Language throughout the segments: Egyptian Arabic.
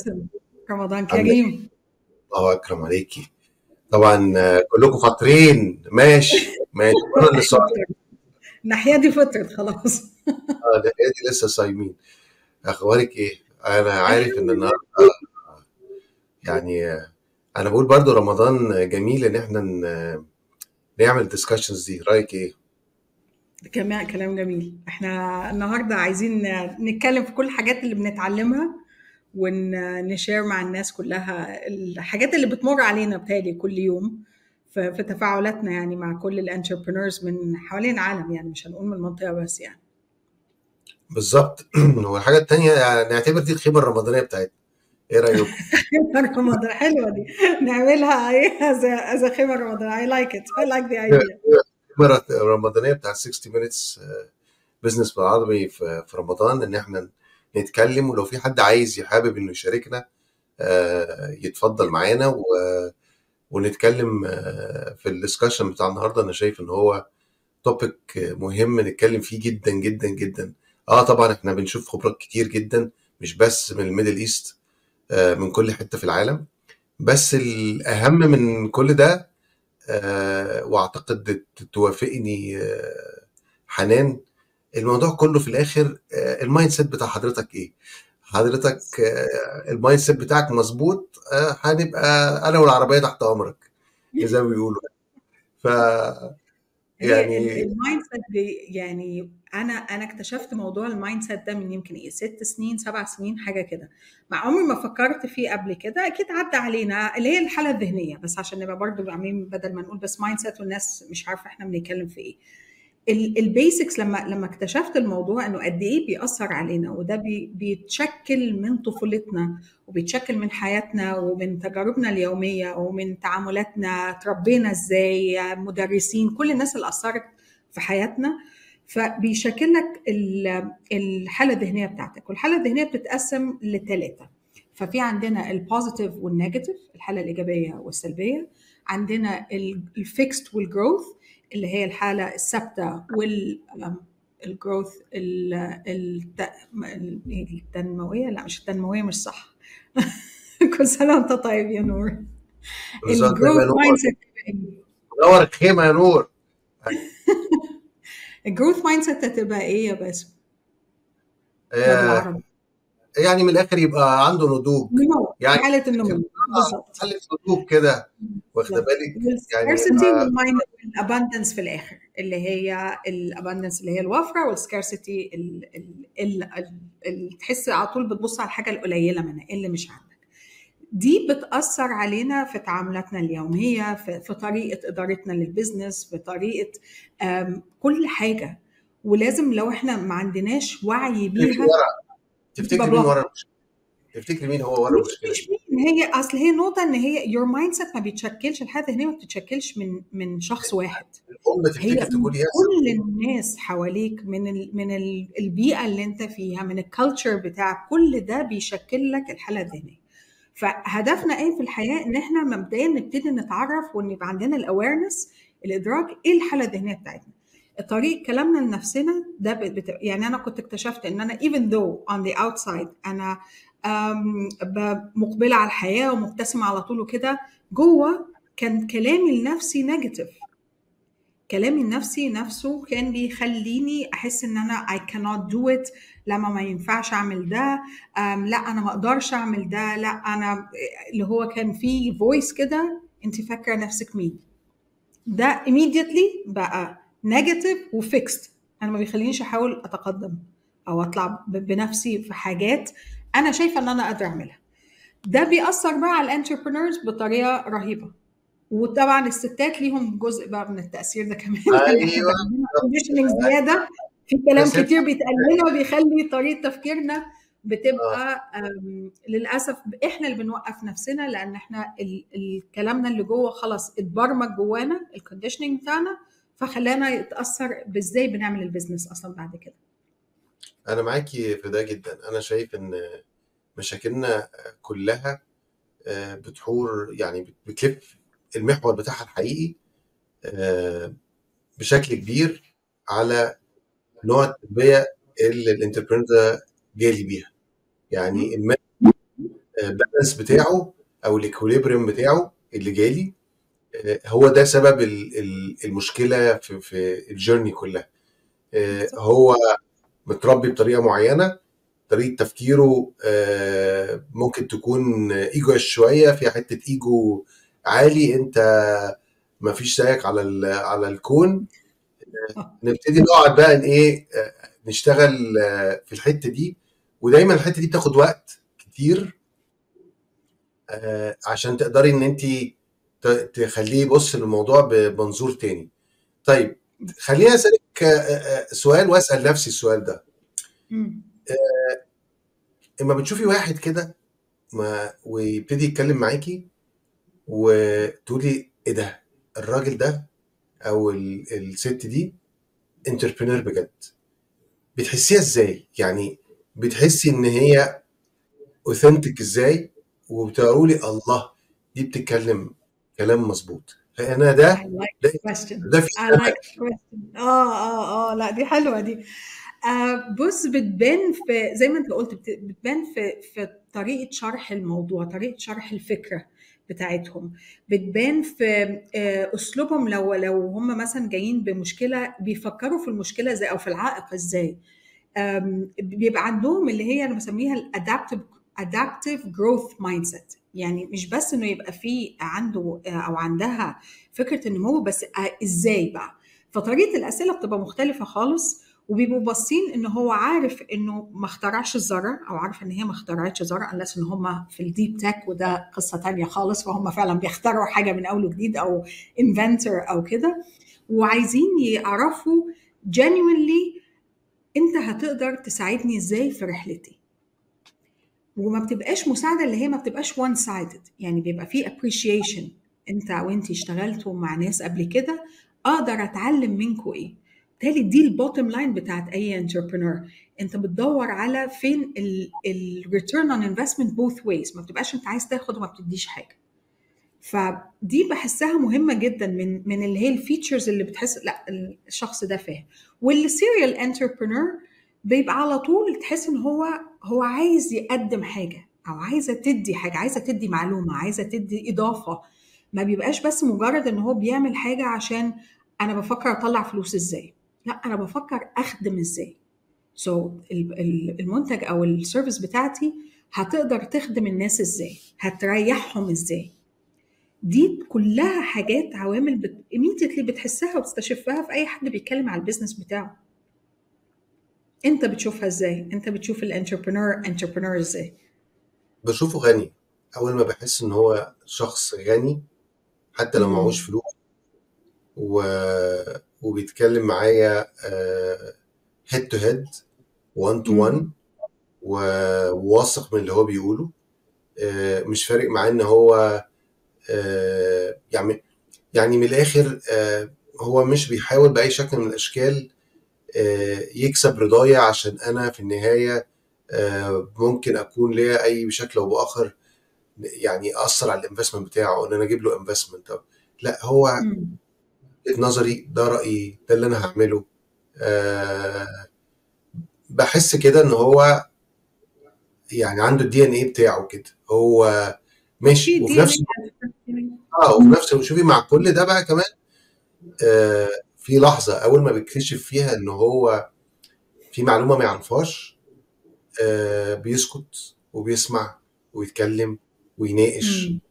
باسم رمضان عاملة إيه؟ كريم الله أكرم عليكي طبعا آه، كلكم فاطرين ماشي ماشي أنا اللي صايم الناحية دي فطرت خلاص آه، ده هي دي لسه صايمين أخبارك إيه؟ أنا عارف إن الحمد لله النهاردة يعني آه، أنا بقول برضو رمضان جميل إن إحنا ن- نعمل ديسكشنز دي رأيك إيه؟ كمان كلام جميل احنا النهارده عايزين نتكلم في كل الحاجات اللي بنتعلمها ونشير مع الناس كلها الحاجات اللي بتمر علينا بتالي كل يوم في في تفاعلاتنا يعني مع كل الانتربرينورز من حوالين العالم يعني مش هنقول من المنطقة بس يعني بالظبط والحاجة التانية يعني نعتبر دي الخيمة الرمضانية بتاعتنا إيه رأيكم؟ خيمة رمضان حلوة دي نعملها ايه as a خيمة رمضان I like it I like the idea الخيمة الرمضانية بتاعت 60 minutes بزنس بالعربي في في رمضان ان احنا نتكلم ولو في حد عايز حابب انه يشاركنا آه، يتفضل معانا و- ونتكلم آه، في الدسكشن بتاع النهارده انا شايف ان هو توبيك مهم نتكلم فيه جدا جدا جدا اه طبعا احنا بنشوف خبرات كتير جدا مش بس من الميدل ايست آه، من كل حتة في العالم بس الاهم من كل ده آه، واعتقد توافقني آه، حنان الموضوع كله في الاخر آه، المايند سيت بتاع حضرتك ايه حضرتك آه، المايند سيت بتاعك مظبوط آه، هنبقى انا والعربيه تحت امرك زي ما بيقولوا ف هي ال- يعني المايند سيت دي يعني انا انا اكتشفت موضوع المايند سيت ده من يمكن ايه ست سنين سبع سنين حاجه كده مع عمري ما فكرت فيه قبل كده اكيد عدى علينا اللي هي الحاله الذهنيه بس عشان نبقى برضو عاملين بدل ما نقول بس مايند سيت والناس مش عارفه احنا بنتكلم في ايه البيسكس لما لما اكتشفت الموضوع انه قد ايه بيأثر علينا وده بي بيتشكل من طفولتنا وبيتشكل من حياتنا ومن تجاربنا اليوميه ومن تعاملاتنا تربينا ازاي مدرسين كل الناس اللي اثرت في حياتنا فبيشكل لك ال- الحاله الذهنيه بتاعتك والحاله الذهنيه بتتقسم لثلاثه ففي عندنا البوزيتيف والنيجاتيف الحاله الايجابيه والسلبيه عندنا الفيكست والجروث اللي هي الحاله الثابته وال الجروث التنمويه لا مش التنمويه مش صح كل سنه وانت طيب يا نور بالظبط يا الجروث نور مايند سيت نور الخيمه يا نور الجروث مايند سيت هتبقى ايه يا باسم ده آه، بالعربي يعني من الاخر يبقى عنده نضوج نمو يعني حاله النمو آه، بالظبط حالة نضوج كده واخده بالظبط بالك يعني والسكارسيتي يبقى والمايند والاباندنس في الاخر اللي هي الاباندنس اللي هي الوفره والسكارسيتي اللي تحس على طول بتبص على الحاجه القليله منها اللي مش عندك دي بتأثر علينا في تعاملاتنا اليومية في, في طريقة إدارتنا للبزنس في طريقة آم، كل حاجة ولازم لو احنا ما عندناش وعي تفتكري بيها ورا تفتكري مين ببلاها ورا المشكله تفتكري مين هو ورا مش المشكله مش دي مين هي اصل هي نقطة ان هي your mindset ما بيتشكلش الحياة الذهنية ما بتتشكلش من من شخص واحد الام هي تفتكر من تقول يس كل الناس حواليك من ال من ال البيئة اللي انت فيها من الكالتشر بتاعك كل ده بيشكل لك الحالة الذهنية فهدفنا ايه في الحياة ان احنا مبدئيا نبتدي نتعرف وان يبقى عندنا الاويرنس الادراك ايه الحالة الذهنية بتاعتنا طريق كلامنا لنفسنا ده بت... بت- يعني انا كنت اكتشفت ان انا even though on the outside انا أم، ب- مقبلة على الحياة ومبتسمة على طول وكده جوه كان كلامي لنفسي نيجاتيف كلامي النفسي نفسه كان بيخليني احس ان انا I cannot do it لما ما ينفعش اعمل ده أم لا انا ما اقدرش اعمل ده لا انا اللي هو كان فيه فويس كده انت فاكره نفسك مين ده immediately بقى negative وفيكست انا ما بيخلينيش احاول اتقدم او اطلع ب- بنفسي في حاجات انا شايفه ان انا قادره اعملها ده بيأثر بقى على الانتربرينورز بطريقه رهيبه وطبعا الستات ليهم جزء بقى من التأثير ده كمان ان احنا ايوه بقى عندنا بالظبط كونديشننج زياده في يا كلام ست كتير بيتقال لنا وبيخلي طريقه تفكيرنا اه بتبقى أم، للاسف احنا اللي بنوقف نفسنا لان احنا ال- ال- كلامنا اللي جوه خلاص اتبرمج جوانا الكونديشننج بتاعنا فخلانا يتاثر بازاي بنعمل البيزنس اصلا بعد كده انا معاكي في ده جدا انا شايف ان مشاكلنا كلها آه، بتحور يعني بت- بتلف المحور بتاعها الحقيقي آه، بشكل كبير على نوع التربيه اللي الانتربرينور ده جالي بيها يعني مم. ما بالانس بتاعه او الاكوليبريم بتاعه اللي جالي آه، هو ده سبب ال- ال- المشكله في في الجيرني كلها آه، بالظبط. هو متربي بطريقه معينه طريقه تفكيره آه، ممكن تكون ايجو شويه فيها حته ايجو عالي انت ما فيش زيك على ال- على الكون آه. نبتدي نقعد بقى ان ايه آه، نشتغل آه، في الحته دي ودايما الحته دي بتاخد وقت كتير آه، عشان تقدري ان انت تخليه يبص للموضوع بمنظور تاني طيب خليني اسالك آه، آه، سؤال واسال نفسي السؤال ده مم. اما بتشوفي واحد كده ما ويبتدي يتكلم معاكي وتقولي ايه ده الراجل ده او ال- الست دي انتربرينور بجد بتحسيها ازاي يعني بتحسي ان هي اوثنتك ازاي وبتقولي الله دي بتتكلم كلام مظبوط فانا I ده like ده, the question. ده في I like the question. اه اه اه لا دي حلوه دي آه بص بتبان في زي ما انت قلت بت- بتبان في في طريقه شرح الموضوع طريقه شرح الفكره بتاعتهم بتبان في آه اسلوبهم لو لو هم مثلا جايين بمشكله بيفكروا في المشكله ازاي او في العائق ازاي آم، بيبقى عندهم اللي هي انا بسميها الادابتيف adaptive growth mindset يعني مش بس انه يبقى في عنده آه، او عندها فكره النمو بس آه، ازاي بقى فطريقه الاسئله بتبقى مختلفه خالص وبيبقوا باصين ان هو عارف انه ما اخترعش الذره او عارف ان هي ما اخترعتش الذره unless ان هم في الديب تك وده قصه تانية خالص فهم فعلا بيخترعوا حاجه من اول وجديد او انفنتور او كده وعايزين يعرفوا genuinely انت هتقدر تساعدني ازاي في رحلتي وما بتبقاش مساعده اللي هي ما بتبقاش وان سايدد يعني بيبقى في appreciation انت وانت اشتغلتوا مع ناس قبل كده اقدر اتعلم منكم ايه بالتالي دي البوتtom لاين بتاعت اي انتربرنور انت بتدور على فين الريتيرن اون انفستمنت بوث ويز ما بتبقاش انت عايز تاخد وما بتديش حاجه فدي بحسها مهمه جدا من من اللي هي الفيتشرز اللي بتحس لا الشخص ده فاهم والسيريال انتربرنور بيبقى على طول تحس ان هو هو عايز يقدم حاجه او عايزه تدي حاجه عايزه تدي معلومه عايزه تدي اضافه ما بيبقاش بس مجرد ان هو بيعمل حاجه عشان انا بفكر اطلع فلوس ازاي لا انا بفكر اخدم ازاي سو so, المنتج او السيرفيس بتاعتي هتقدر تخدم الناس ازاي هتريحهم ازاي دي كلها حاجات عوامل بت... immediately بتحسها وتستشفها في اي حد بيتكلم على البيزنس بتاعه انت بتشوفها ازاي انت بتشوف الانتربرنور انتربرنور ازاي بشوفه غني اول ما بحس ان هو شخص غني حتى لو مم. معهوش فلوس و... وبيتكلم معايا هيد تو هيد 1 تو 1 مم. وواثق من اللي هو بيقوله آه، مش فارق معاه ان هو آه، يعني يعني من الاخر آه، هو مش بيحاول باي شكل من الاشكال آه، يكسب رضايا عشان انا في النهايه آه، ممكن اكون ليا اي بشكل او باخر يعني اثر على الانفستمنت بتاعه ان انا اجيب له انفستمنت لا هو مم. وجهة نظري ده رايي ده اللي انا هعمله آه، بحس كده ان هو يعني عنده الدي ان ايه بتاعه كده هو في ماشي وفي دي ان نفس اه وفي نفس شوفي مع كل ده بقى كمان آه في لحظه اول ما بيكتشف فيها ان هو في معلومه ما يعرفهاش آه بيسكت وبيسمع ويتكلم ويناقش مم. مم.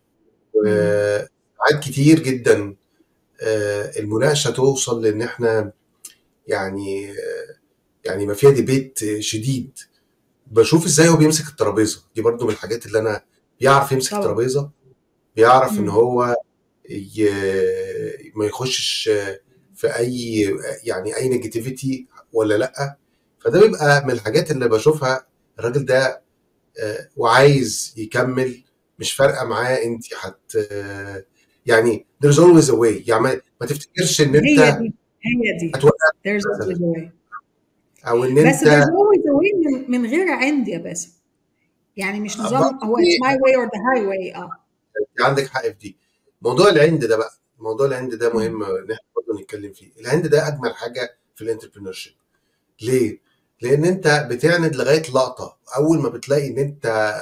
وساعات كتير جدا آه المناقشه توصل لان احنا يعني آه يعني ما فيها ديبيت شديد بشوف ازاي هو بيمسك الترابيزه دي برضو من الحاجات اللي انا بيعرف يمسك طبعا الترابيزه بيعرف ان مم. هو ي... ما يخشش في اي يعني اي نيجاتيفيتي ولا لا فده بيبقى من الحاجات اللي بشوفها الراجل ده آه، وعايز يكمل مش فارقه معاه انت هت آه، يعني there's always a way يعني ما ما تفتكرش ان هي انت دي هي دي هتوقف there's always مثلا a way او ان بس انت there's always a way من, من غير عند يا باسم يعني مش نظام برضه هو it's my way or the highway اه عندك حق في دي موضوع العند ده بقى موضوع العند ده مم. مهم ان احنا برضه نتكلم فيه العند ده اجمل حاجه في الانتربرينور شيب ليه لان انت بتعند لغايه لقطه اول ما بتلاقي ان انت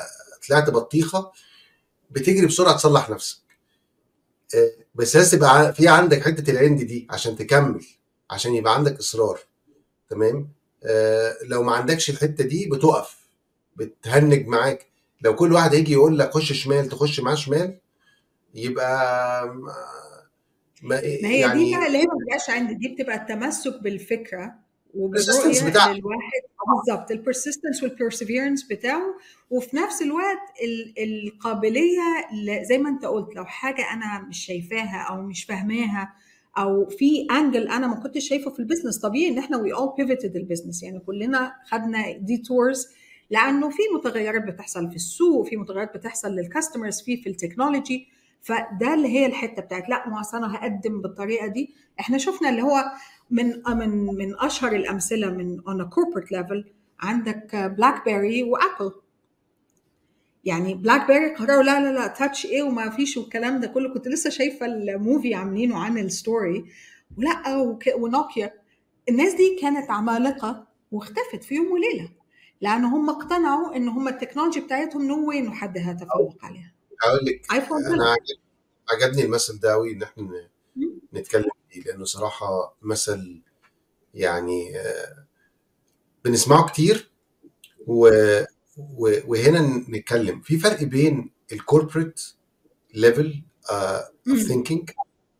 طلعت بطيخه بتجري بسرعه تصلح نفسك آه، بس لازم تبقى في عندك حته العند دي عشان تكمل عشان يبقى عندك اصرار تمام آه لو ما عندكش الحته دي بتقف بتهنج معاك لو كل واحد هيجي يقول لك خش شمال تخش معاه شمال يبقى ما, هي يعني دي بقى اللي هي ما بتبقاش عندي دي بتبقى التمسك بالفكره وبالرؤيه بتاع للواحد بالظبط البرسيستنس والبرسيفيرنس بتاعه وفي نفس الوقت القابليه زي ما انت قلت لو حاجه انا مش شايفاها او مش فاهماها او في انجل انا ما كنتش شايفه في البيزنس طبيعي ان احنا وي اول بيفيتد البيزنس يعني كلنا خدنا دي تورز لانه في متغيرات بتحصل في السوق في متغيرات بتحصل للكاستمرز في في التكنولوجي فده اللي هي الحته بتاعت لا ما انا هقدم بالطريقه دي احنا شفنا اللي هو من من من اشهر الامثله من اون كوربريت ليفل عندك بلاك بيري وابل يعني بلاك بيري قرروا لا لا لا تاتش ايه وما فيش والكلام ده كله كنت لسه شايفه الموفي عاملينه عن الستوري ولا ونوكيا الناس دي كانت عمالقه واختفت في يوم وليله لان هم اقتنعوا ان هم التكنولوجي بتاعتهم نو واي انه حد هيتفوق عليها هقول لك انا عجبني المثل ده قوي ان احنا نتكلم فيه لانه صراحه مثل يعني آه، بنسمعه كتير و وهنا نتكلم في فرق بين الكوربريت ليفل اوف ثينكينج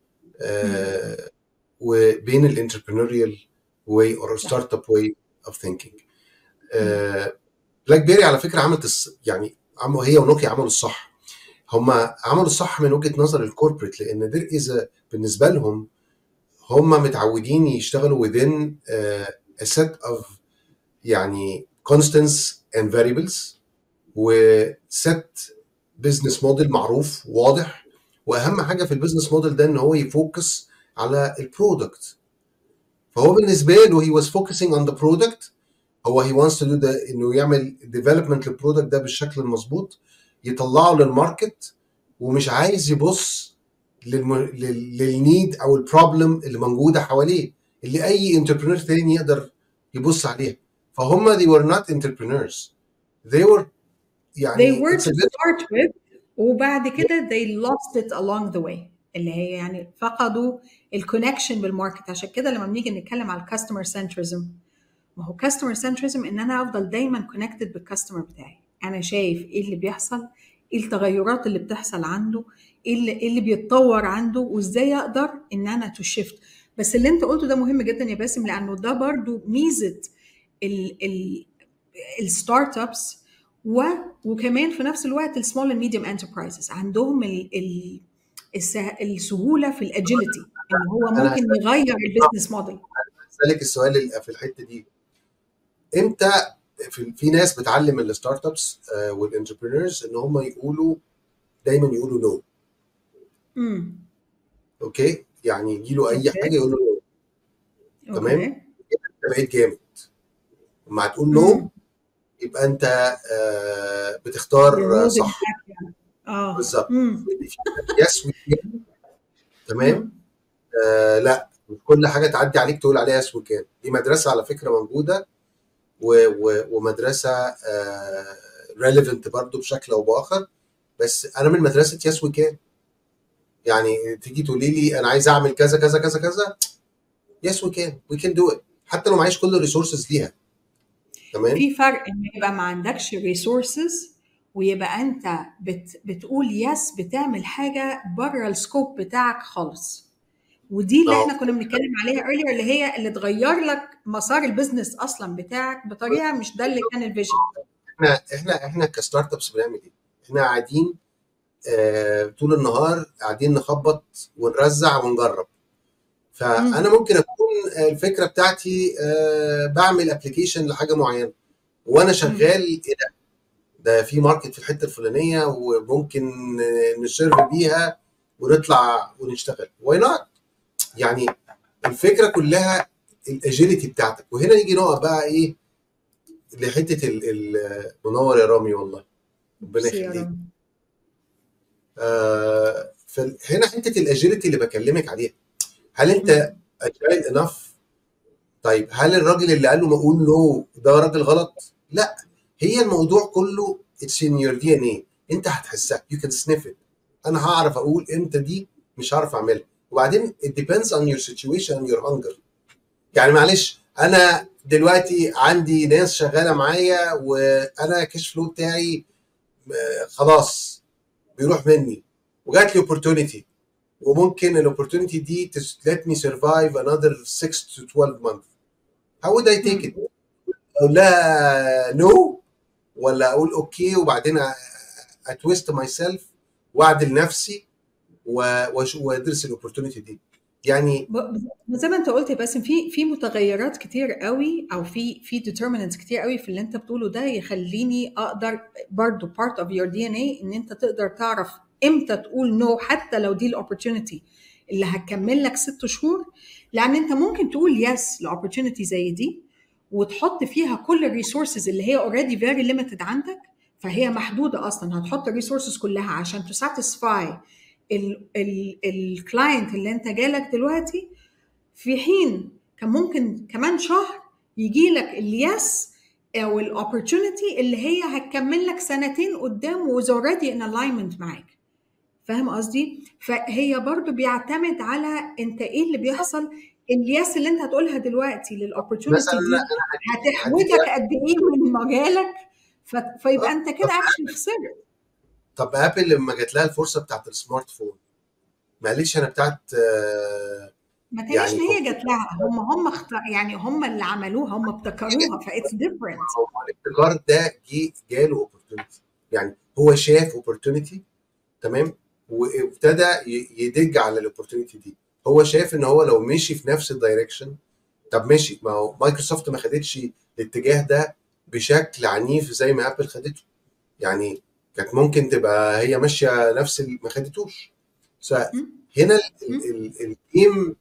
وبين الانتربرينوريال واي اور ستارت اب واي اوف ثينكينج بلاك بيري على فكره عملت يعني هي ونوكيا عملوا الصح هم عملوا الصح من وجهه نظر الكوربريت لان دير از بالنسبه لهم هم متعودين يشتغلوا within uh, a set of يعني constants and variables وست بزنس موديل معروف واضح واهم حاجه في البيزنس موديل ده ان هو يفوكس على البرودكت فهو بالنسبه له هي was focusing on the product هو he wants to do the انه يعمل development للبرودكت ده بالشكل المظبوط يطلعه للماركت ومش عايز يبص للم... لل... للنيد او البروبلم اللي موجوده حواليه اللي اي انتربرينور تاني يقدر يبص عليها فهم they were not entrepreneurs they were يعني they were to start with وبعد كده they lost it along the way اللي هي يعني فقدوا الكونكشن بالماركت عشان كده لما بنيجي نتكلم على الكاستمر سنترزم ما هو كاستمر سنترزم ان انا افضل دايما كونكتد بالكاستمر بتاعي انا شايف ايه اللي بيحصل ايه التغيرات اللي بتحصل عنده ايه اللي, إيه اللي بيتطور عنده وازاي اقدر ان انا تو شيفت بس اللي انت قلته ده مهم جدا يا باسم لانه ده برضو ميزه الستارت ابس وكمان في نفس الوقت السمول اند ميديوم انتربرايزز عندهم ال ال السهوله في الاجيلتي ان هو ممكن يغير البيزنس موديل اسالك السؤال في الحته دي امتى في, في ناس بتعلم الستارت ابس والانتربرينورز ان هم يقولوا دايما يقولوا نو امم اوكي يعني يجي له اي حاجه يقول له نو تمام انت بقيت جامد لما هتقول نو يبقى انت آه بتختار صح اه بالظبط يس تمام آه لا كل حاجه تعدي عليك تقول عليها يس وكان دي مدرسه على فكره موجوده و و ومدرسه آه ريليفنت برضو بشكل او باخر بس انا من مدرسه يس وكان يعني تيجي تقولي لي انا عايز اعمل كذا كذا كذا كذا يس وي كان وي كان دو ات حتى لو معيش كل الريسورسز ليها تمام في فرق ان يبقى ما عندكش ريسورسز ويبقى انت بت بتقول يس بتعمل حاجه بره السكوب بتاعك خالص ودي اللي احنا كنا بنتكلم عليها earlier اللي هي اللي تغير لك مسار البيزنس اصلا بتاعك بطريقه مش ده اللي كان الفيجن احنا احنا احنا كستارت ابس بنعمل ايه؟ احنا قاعدين آه طول النهار قاعدين نخبط ونرزع ونجرب فانا ممكن اكون الفكره بتاعتي آه بعمل ابلكيشن لحاجه معينه وانا شغال ايه ده ده في ماركت في الحته الفلانيه وممكن نسيرف بيها ونطلع ونشتغل واي نوت يعني الفكره كلها الاجيلتي بتاعتك وهنا يجي نقف بقى ايه لحته المنور يا رامي والله ربنا يخليك آه فهنا حته الاجيلتي اللي بكلمك عليها هل انت اجايل انف طيب هل الراجل اللي قال له ما اقول نو ده راجل غلط لا هي الموضوع كله اتس ان يور دي ان اي انت هتحسها يو كان سنيف ات انا هعرف اقول امتى دي مش هعرف اعملها وبعدين it depends on your situation and your hunger يعني معلش انا دلوقتي عندي ناس شغاله معايا وانا كاش فلو بتاعي آه، خلاص بيروح مني وجات لي opportunity وممكن الاوبورتونيتي دي let me survive another 6 to 12 months how would I take it اقول لها نو ولا اقول اوكي وبعدين اتويست ماي سيلف واعدل نفسي و- وأش- وادرس الاوبورتونيتي دي يعني ب- زي ما انت قلت بس في في متغيرات كتير قوي او في في determinants كتير قوي في اللي انت بتقوله ده يخليني اقدر برضو part of your DNA ان انت تقدر تعرف امتى تقول نو حتى لو دي الاوبورتونيتي اللي هتكمل لك ست شهور لان انت ممكن تقول يس لاوبورتونيتي زي دي وتحط فيها كل الريسورسز اللي هي اوريدي فيري ليميتد عندك فهي محدوده اصلا هتحط الريسورسز كلها عشان تساتسفاي الكلاينت اللي انت جالك دلوقتي في حين كان ممكن كمان شهر يجي لك اليس او الاوبورتونيتي اللي هي هتكمل لك سنتين قدام وز اوريدي ان الاينمنت معاك فاهم قصدي فهي برضو بيعتمد على انت ايه اللي بيحصل اليس اللي انت هتقولها دلوقتي للاوبورتونيتي مثلا دي انا هتحوجك قد ايه من مجالك ف- فيبقى انت كده اكشن خسرت طب ابل لما جات لها الفرصه بتاعت السمارت فون ما قالتش انا بتاعت آه، ما تقوليش يعني ان هي جات لها هم هم اخت... يعني هم اللي عملوها هم ابتكروها فايتس ديفرنت هو الابتكار ده جه جاله اوبورتونيتي يعني هو شاف اوبورتونيتي تمام وابتدى ي- يدج على الاوبورتونيتي دي هو شاف ان هو لو مشي في نفس الدايركشن طب ماشي ما هو مايكروسوفت ما خدتش الاتجاه ده بشكل عنيف زي ما ابل خدته يعني كانت ممكن تبقى هي ماشيه نفس ال- ما خدتوش فهنا الجيم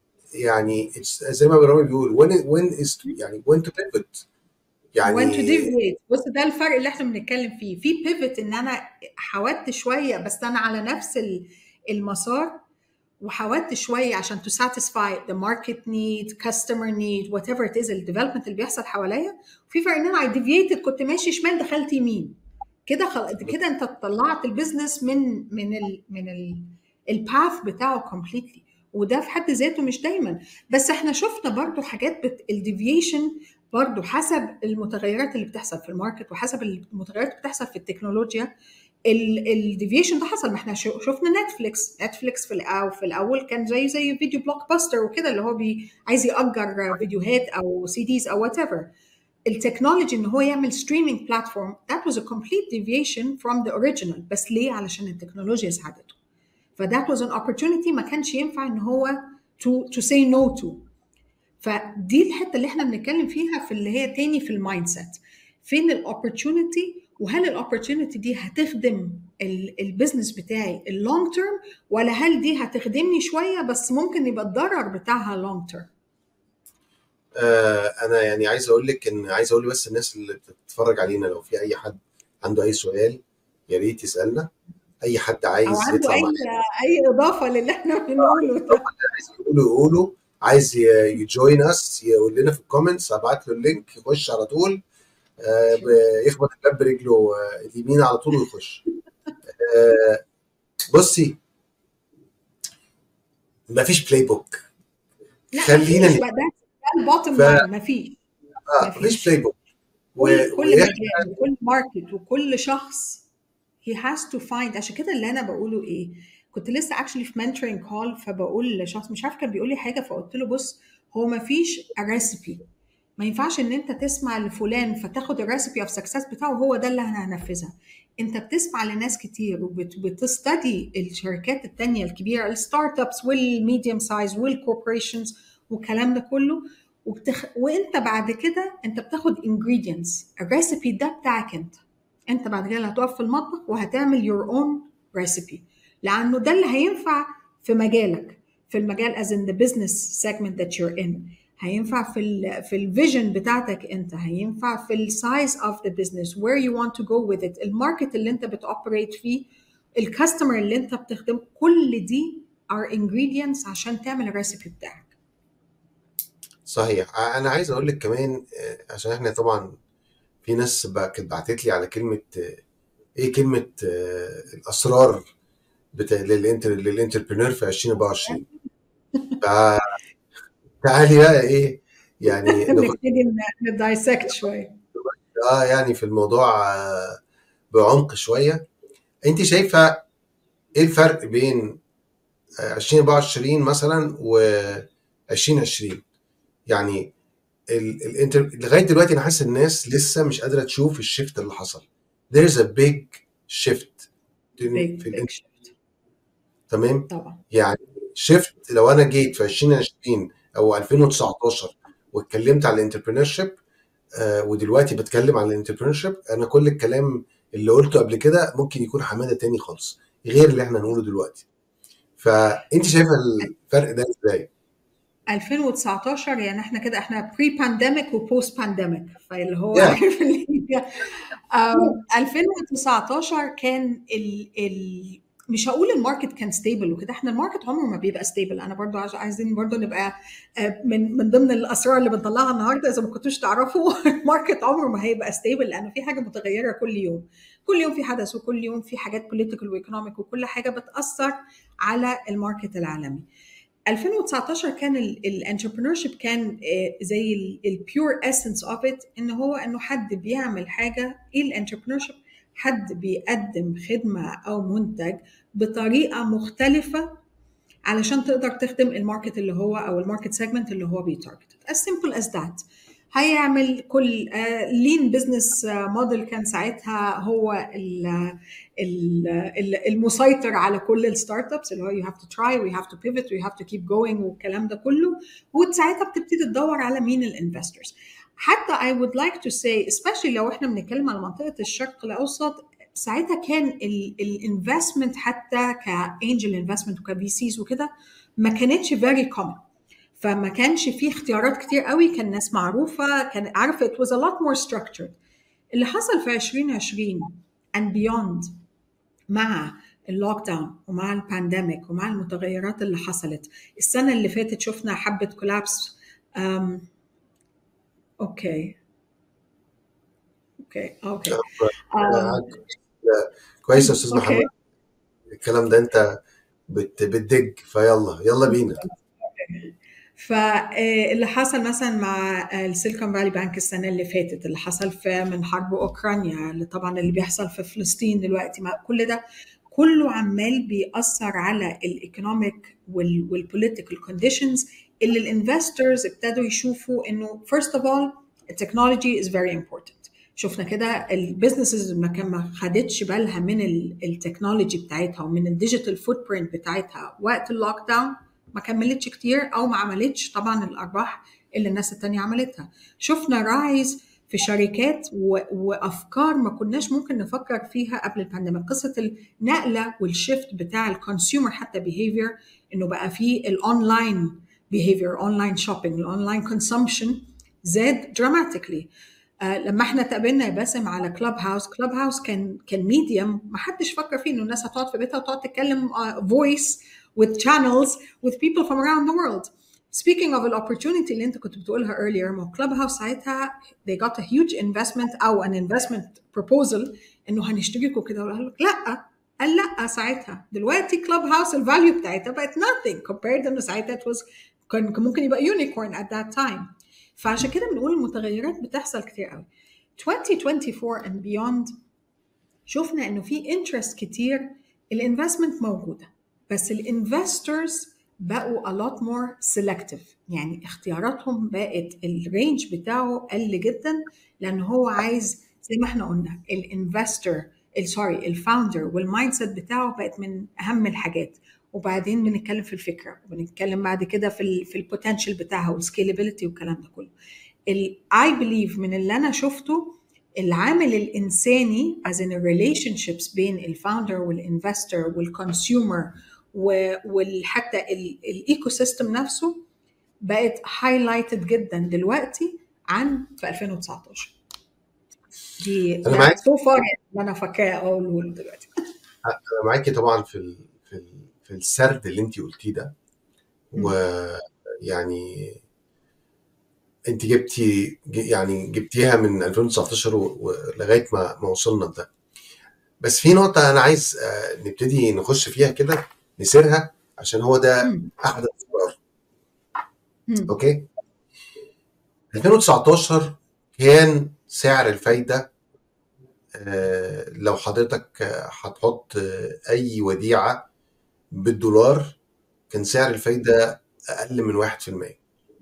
يعني it's- زي ما برامي بيقول when when is يعني when to pivot يعني وين تو ديفيت بص ده الفرق اللي احنا بنتكلم فيه في بيفت ان انا حاولت شويه بس انا على نفس ال- المسار وحاولت شويه عشان to satisfy the market need customer need whatever it is الديفلوبمنت اللي بيحصل حواليا وفي فرق ان انا I deviated كنت ماشي شمال دخلت يمين كده خل... كده انت طلعت البيزنس من من ال من ال الباث بتاعه completely وده في حد ذاته مش دايما بس احنا شفنا برضو حاجات بت... الديفيشن برضو حسب المتغيرات اللي بتحصل في الماركت وحسب المتغيرات اللي بتحصل في التكنولوجيا الديفيشن ده حصل ما احنا شو- شفنا نتفليكس نتفليكس في الأول في الاول كان زي زي فيديو بلوك باستر وكده اللي هو بي عايز يأجر فيديوهات او سي ديز او وات ايفر التكنولوجي ان هو يعمل ستريمينج بلاتفورم that was a complete deviation from the original بس ليه علشان التكنولوجيا ساعدته فذات was an opportunity ما كانش ينفع ان هو to to say no to فدي الحته اللي احنا بنتكلم فيها في اللي هي تاني في المايند سيت فين الاوبورتيونيتي وهل الاوبورتيونيتي دي هتخدم البيزنس بتاعي اللونج تيرم ولا هل دي هتخدمني شويه بس ممكن يبقى الضرر بتاعها لونج تيرم آه انا يعني عايز اقول لك ان عايز اقول بس الناس اللي بتتفرج علينا لو في اي حد عنده اي سؤال يا ريت يسالنا اي حد او عايز عنده يطلع اي معانا اي اضافه للي احنا بنقوله ده عايز يقولوا يقولوا عايز يجوين اس يقول لنا في الكومنتس هبعت له اللينك يخش على طول آه ب- يخبط الباب برجله آه، اليمين على طول ويخش آه بصي مفيش بلاي بوك لا خلينا مفيش ن- بقى ده ده البوتtom ف- لاين مفيش اه مفيش مفيش بلاي بوك و- كل كل واحنا مجال وكل ماركت وكل شخص he has to find عشان كده اللي انا بقوله ايه كنت لسه actually في mentoring call فبقول لشخص مش عارف كان بيقول لي حاجه فقلت له بص هو ما فيش recipe ما ينفعش ان انت تسمع لفلان فتاخد الريسبي اوف سكسس بتاعه هو ده اللي انا هنفذها انت بتسمع لناس كتير وبتستدي الشركات التانية الكبيره الستارت ابس والميديوم سايز والكوربوريشنز والكلام ده كله وبتخ... وانت بعد كده انت بتاخد ingredients الريسبي ده بتاعك انت انت بعد كده اللي هتقف في المطبخ وهتعمل your own recipe لانه ده اللي هينفع في مجالك في المجال as in the business segment that you're in هينفع في ال في الفيجن بتاعتك انت هينفع في السايز اوف ذا بزنس where you want to go with it الماركت اللي انت بتوبريت فيه الكاستمر اللي انت بتخدمه كل دي are ingredients عشان تعمل الريسبي بتاعك صحيح انا عايز اقول لك كمان آه، عشان احنا طبعا في ناس بقى كانت بعتت لي على كلمه ايه كلمه آه، الاسرار بتاع للانتر للانتربرينور في 2024 فا- تعالي بقى ايه يعني نخش نبتدي ندايسكت شويه اه يعني في الموضوع آه، بعمق شويه انت شايفه ايه الفرق بين آه، 2024 مثلا و 2020 يعني ال- الانتر لغايه دلوقتي انا حاسس الناس لسه مش قادره تشوف الشيفت اللي حصل there is a big shift بيج في بيج الانتر شيفت تمام طبعا يعني شيفت لو انا جيت في 2020 او 2019 واتكلمت على الانتربرينور شيب آه ودلوقتي بتكلم على الانتربرينور شيب انا كل الكلام اللي قلته قبل كده ممكن يكون حماده تاني خالص غير اللي احنا نقوله دلوقتي فانت شايفه الفرق ده ازاي 2019 يعني احنا كده احنا بري بانديميك وبوست بانديميك فاللي هو Yeah. عارف اللي هي أم، 2019 كان ال ال مش هقول الماركت كان ستيبل وكده احنا الماركت عمره ما بيبقى ستيبل انا برضو عايز- عايزين برضو نبقى آه، من من ضمن الاسرار اللي بنطلعها النهارده اذا ما كنتوش تعرفوا الماركت عمره ما هيبقى ستيبل لانه في حاجه متغيره كل يوم كل يوم في حدث وكل يوم في حاجات بوليتيكال وايكونوميك وكل حاجه بتاثر على الماركت العالمي 2019 كان الانتربرنور شيب كان آه، زي البيور اسنس اوف ات ان هو انه حد بيعمل حاجه ايه الانتربرنور شيب حد بيقدم خدمه او منتج بطريقه مختلفه علشان تقدر تخدم الماركت اللي هو او الماركت سيجمنت اللي هو بيتارجت as simple as that هيعمل كل لين بزنس موديل كان ساعتها هو ال ال ال المسيطر على كل الستارت ابس اللي هو you have to try we have to pivot we have to keep going والكلام ده كله وساعتها بتبتدي تدور على مين الانفسترز حتى I would like to say especially لو احنا بنتكلم على منطقه الشرق الاوسط ساعتها كان الانفستمنت حتى كانجل انفستمنت وكبي سيز وكده ما كانتش very common فما كانش فيه اختيارات كتير قوي كان ناس معروفه كان عارفه it was a lot more structured اللي حصل في 2020 and beyond مع اللوك داون ومع البانديميك ومع المتغيرات اللي حصلت السنه اللي فاتت شفنا حبه كولابس أم... اوكي اوكي اوكي أم... كويس يا استاذ اوكي محمد الكلام ده انت بت بتدج فيلا يلا بينا فاللي حصل مثلا مع السيليكون فالي بانك السنه اللي فاتت اللي حصل في من حرب اوكرانيا اللي طبعا اللي بيحصل في فلسطين دلوقتي ما كل ده كله عمال بيأثر على الايكونوميك والبوليتيكال كونديشنز اللي الانفسترز ابتدوا يشوفوا انه first of all التكنولوجي is very important شفنا كده البيزنسز ما كان ما خدتش بالها من التكنولوجي بتاعتها ومن الديجيتال فوت برنت بتاعتها وقت اللوك داون ما كملتش كتير او ما عملتش طبعا الارباح اللي الناس التانية عملتها شفنا رايز في شركات و... وافكار ما كناش ممكن نفكر فيها قبل البانديميك قصه النقله والشيفت بتاع الكونسيومر حتى بيهيفير انه بقى في الاونلاين بيهيفير اونلاين شوبينج الاونلاين كونسومشن زاد دراماتيكلي آه لما احنا تقابلنا يا باسم على كلوب هاوس كلوب هاوس كان كان ميديوم ما حدش فكر فيه انه الناس هتقعد في بيتها وتقعد تتكلم فويس with channels with people from around the world. Speaking of an opportunity اللي انت كنت بتقولها earlier ما كلوب هاوس ساعتها they got a huge investment او an investment proposal انه هنشتركوا كده وقال لك لا قال لا ساعتها دلوقتي كلوب هاوس الفاليو بتاعتها بقت nothing compared انه ساعتها it was كان ممكن يبقى unicorn at that time فعشان كده بنقول المتغيرات بتحصل كتير قوي 2024 and beyond شفنا انه في interest كتير الانفستمنت موجوده بس الانفسترز بقوا a lot more selective يعني اختياراتهم بقت الرينج بتاعه قل جدا لان هو عايز زي ما احنا قلنا الانفستر سوري الفاوندر والمايند سيت بتاعه بقت من اهم الحاجات وبعدين بنتكلم في الفكره وبنتكلم بعد كده في ال في البوتنشال بتاعها والسكيلابيلتي والكلام ده كله اي بليف من اللي انا شفته العامل الانساني as in relationships بين الفاوندر والانفستر والكونسيومر وحتى الايكو سيستم نفسه بقت هايلايتد جدا دلوقتي عن في 2019 دي انا معاك سو فار اللي انا فاكراه اقوله دلوقتي انا معاكي طبعا في ال... في ال... في السرد اللي انت قلتيه ده ويعني انت جبتي يعني جبتيها من 2019 ولغايه ما ما وصلنا لده بس في نقطة أنا عايز آه، نبتدي نخش فيها كده نسيرها عشان هو ده مم. أحد الأسرار مم. أوكي 2019 كان سعر الفايدة آه، لو حضرتك آه، هتحط آه، أي وديعة بالدولار كان سعر الفايدة أقل من 1%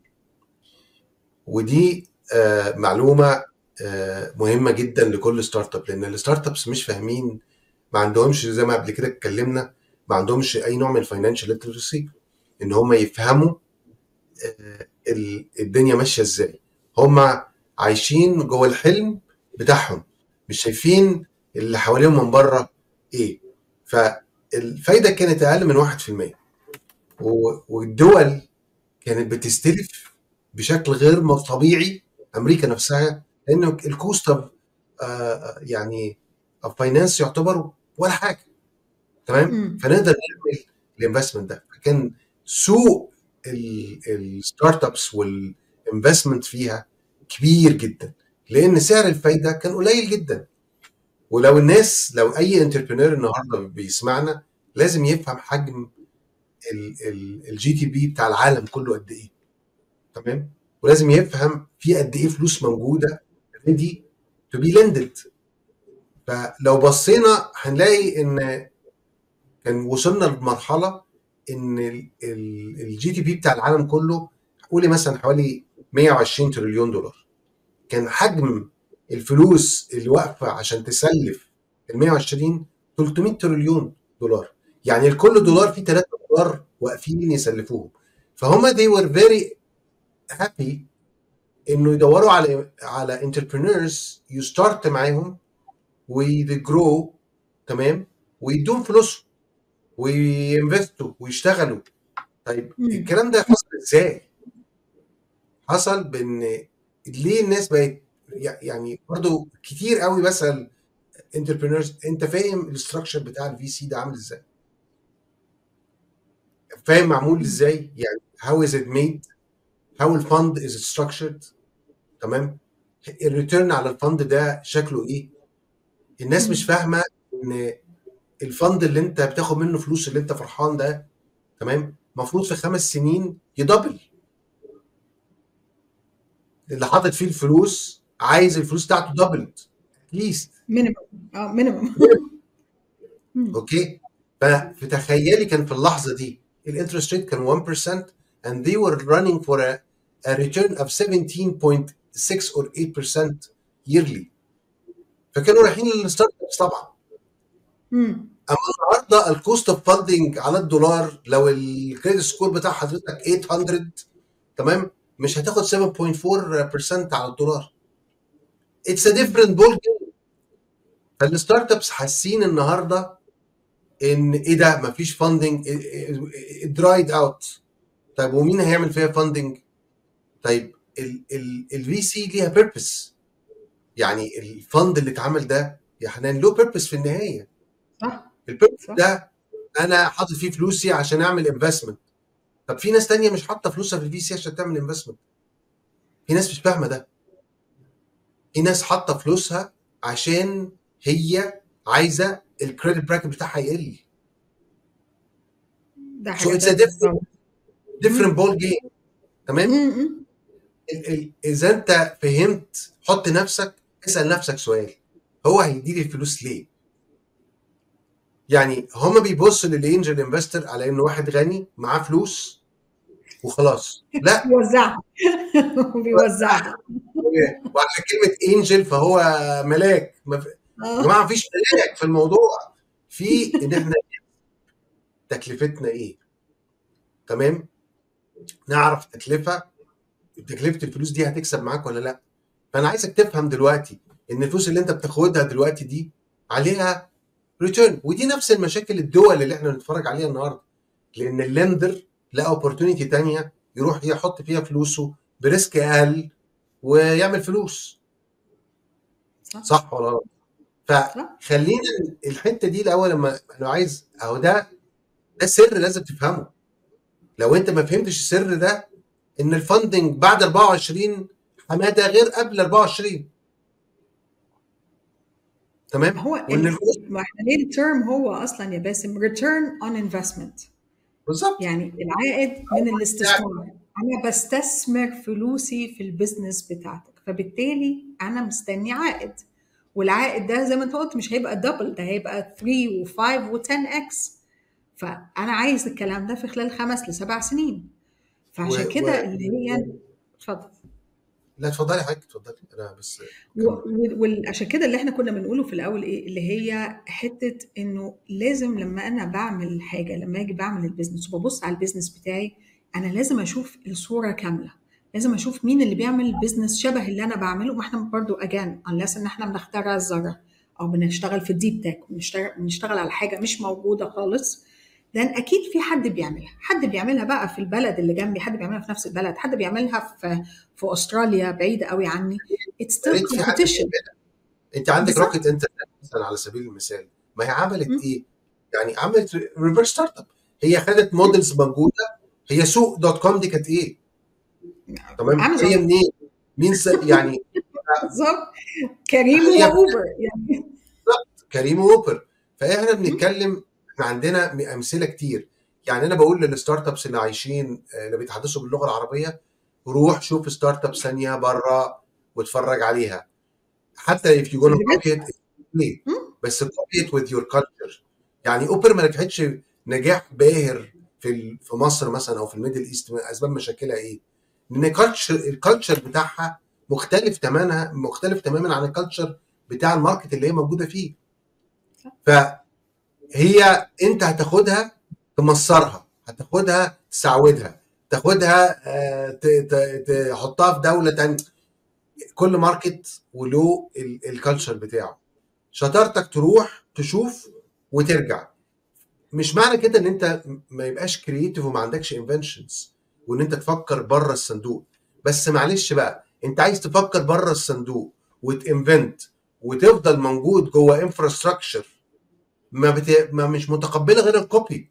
ودي آه، معلومة آه، مهمة جدا لكل ستارت اب لأن الستارت ابس مش فاهمين ما عندهمش زي ما قبل كده اتكلمنا ما عندهمش أي نوع من الفاينانشال ليترسي إن هم يفهموا آه، ال- الدنيا ماشية إزاي هم عايشين جوه الحلم بتاعهم مش شايفين اللي حواليهم من بره إيه فالفايدة كانت أقل من 1% و- والدول كانت بتستلف بشكل غير م- طبيعي امريكا نفسها لان الكوست اوف يعني اوف فاينانس يعتبر ولا حاجه تمام مم. فنقدر نعمل الانفستمنت ده فكان سوق الستارت ابس والانفستمنت فيها كبير جدا لان سعر الفايده كان قليل جدا ولو الناس لو اي انتربرينور النهارده بيسمعنا لازم يفهم حجم الجي تي بي بتاع العالم كله قد ايه تمام ولازم يفهم في قد ايه فلوس موجوده ريدي تو بي لندد فلو بصينا هنلاقي ان كان وصلنا لمرحله ان الجي تي بي بتاع العالم كله قولي مثلا حوالي 120 تريليون دولار كان حجم الفلوس اللي واقفه عشان تسلف ال 120 300 تريليون دولار يعني لكل دولار في 3 دولار واقفين يسلفوهم فهم they were very happy انه يدوروا على على انتربرينورز يستارت معاهم ويجرو تمام ويدوم فلوسهم وينفستوا ويشتغلوا طيب مم. الكلام ده حصل ازاي؟ حصل بان ليه الناس بقت يعني برضو كتير قوي بسال انتربرينورز انت فاهم الاستراكشر بتاع الفي سي ده عامل ازاي؟ فاهم معمول ازاي؟ يعني how is it made؟ how الفند is structured تمام؟ الريتيرن على الفند ده شكله ايه؟ الناس مش مم. فاهمه ان الفند اللي انت بتاخد منه فلوس اللي انت فرحان ده تمام؟ المفروض في خمس سنين يدبل اللي حاطط فيه الفلوس عايز الفلوس بتاعته دبلت اتليست مينيمم اه مينيمم مم. اوكي فتخيلي كان في اللحظه دي الانترست ريت كان 1% and they were running for a, a return of 17.6 or 8% yearly فكانوا رايحين للستارت ابس طبعا مم. اما النهارده الكوست اوف فاندنج على الدولار لو الكريدت سكور بتاع حضرتك 800 تمام مش هتاخد 7.4% على الدولار اتس ا ديفرنت بول فالستارت ابس حاسين النهارده ان ايه ده مفيش فاندنج درايد اوت طيب ومين هيعمل فيها فاندنج طيب الفي سي ليها بيربس يعني الفند اللي اتعمل ده يا حنان له بيربس في النهايه صح البيربس صح ده انا حاطط فيه فلوسي عشان اعمل انفستمنت طب في ناس تانية مش حاطه فلوسها في الفي سي عشان تعمل انفستمنت في ناس مش فاهمه ده في ناس حاطه فلوسها عشان هي عايزه الكريدت براكت بتاعها يقل ده سو حاجة اتس ا تانية ديفرنت طبعا ديفرنت بول جيم تمام مم. ال- ال- اذا انت فهمت حط نفسك اسال نفسك سؤال هو هيديلي الفلوس ليه؟ يعني هما بيبصوا للانجل انفستر على انه واحد غني معاه فلوس وخلاص لا بيوزعها بيوزعها وعشان كلمه انجل فهو ملاك ما في- يا اه جماعه مفيش ملاك في الموضوع في ان احنا تكلفتنا ايه تمام نعرف تكلفه تكلفه الفلوس دي هتكسب معاك ولا لا فانا عايزك تفهم دلوقتي ان الفلوس اللي انت بتاخدها دلوقتي دي عليها ريتيرن ودي نفس المشاكل الدول اللي احنا بنتفرج عليها النهارده لان اللندر لقى اوبورتونيتي تانية يروح يحط فيها فلوسه بريسك اقل ويعمل فلوس صح صح ولا لا صح فخلينا الحته دي الاول لما انا عايز اهو ده ده سر لازم تفهمه لو انت ما فهمتش السر ده ان الفندنج بعد 24 حماده غير قبل 24 تمام هو وان ال- الفلوس ما احنا ليه الترم هو اصلا يا باسم return on investment بالظبط يعني العائد من الاستثمار انا بستثمر فلوسي في البيزنس بتاعتك فبالتالي انا مستني عائد والعائد ده زي ما انت قلت مش هيبقى دبل ده هيبقى 3 و5 و10 اكس فانا عايز الكلام ده في خلال خمس لسبع سنين فعشان و- كده و- اللي هي اتفضل لا اتفضلي حضرتك اتفضلي انا بس و- وعشان كده اللي احنا كنا بنقوله في الاول ايه اللي هي حته انه لازم لما انا بعمل حاجه لما اجي بعمل البيزنس وببص على البيزنس بتاعي انا لازم اشوف الصوره كامله لازم اشوف مين اللي بيعمل البيزنس شبه اللي انا بعمله ما احنا برضو اجان unless ان احنا بنخترع الذره او بنشتغل في الديب تك بنشتغل بنشتغل على حاجه مش موجوده خالص لان اكيد في حد بيعملها حد بيعملها بقى في البلد اللي جنبي حد بيعملها في نفس البلد حد بيعملها في في استراليا بعيده قوي عني it's يا still ريت في حد competition بيعملها انت عندك بالظبط. روكيت انترنت مثلا على سبيل المثال ما هي عملت مم. ايه؟ يعني عملت ريفرس ستارت اب هي خدت موديلز موجوده هي سوق دوت كوم دي كانت ايه؟ تمام امازون هي منين؟ مين س... يعني بالظبط كريم هي واوبر يعني كريم واوبر فاحنا بنتكلم احنا عندنا م- امثله كتير يعني انا بقول للستارت ابس اللي عايشين آه، اللي بيتحدثوا باللغه العربيه روح شوف ستارت اب ثانيه بره واتفرج عليها حتى if you gonna copy it ليه مم. بس copy it with your culture يعني اوبر ما نجحتش نجاح باهر في ال- في مصر مثلا او في الميدل ايست اسباب مشاكلها ايه؟ لان الكالتشر الكالتشر بتاعها مختلف تماما مختلف تماما عن الكالتشر بتاع الماركت اللي هي موجوده فيه فهي انت هتاخدها تمصرها هتاخدها تسعودها تاخدها آه، ت- ت- تحطها في دوله تانية كل ماركت وله الكالتشر بتاعه شطارتك تروح تشوف وترجع مش معنى كده ان انت ما يبقاش كرييتيف وما عندكش انفنشنز وان انت تفكر بره الصندوق بس معلش بقى انت عايز تفكر بره الصندوق وتنفنت وتفضل موجود جوه انفراستراكشر ما, بت... ما مش متقبله غير الكوبي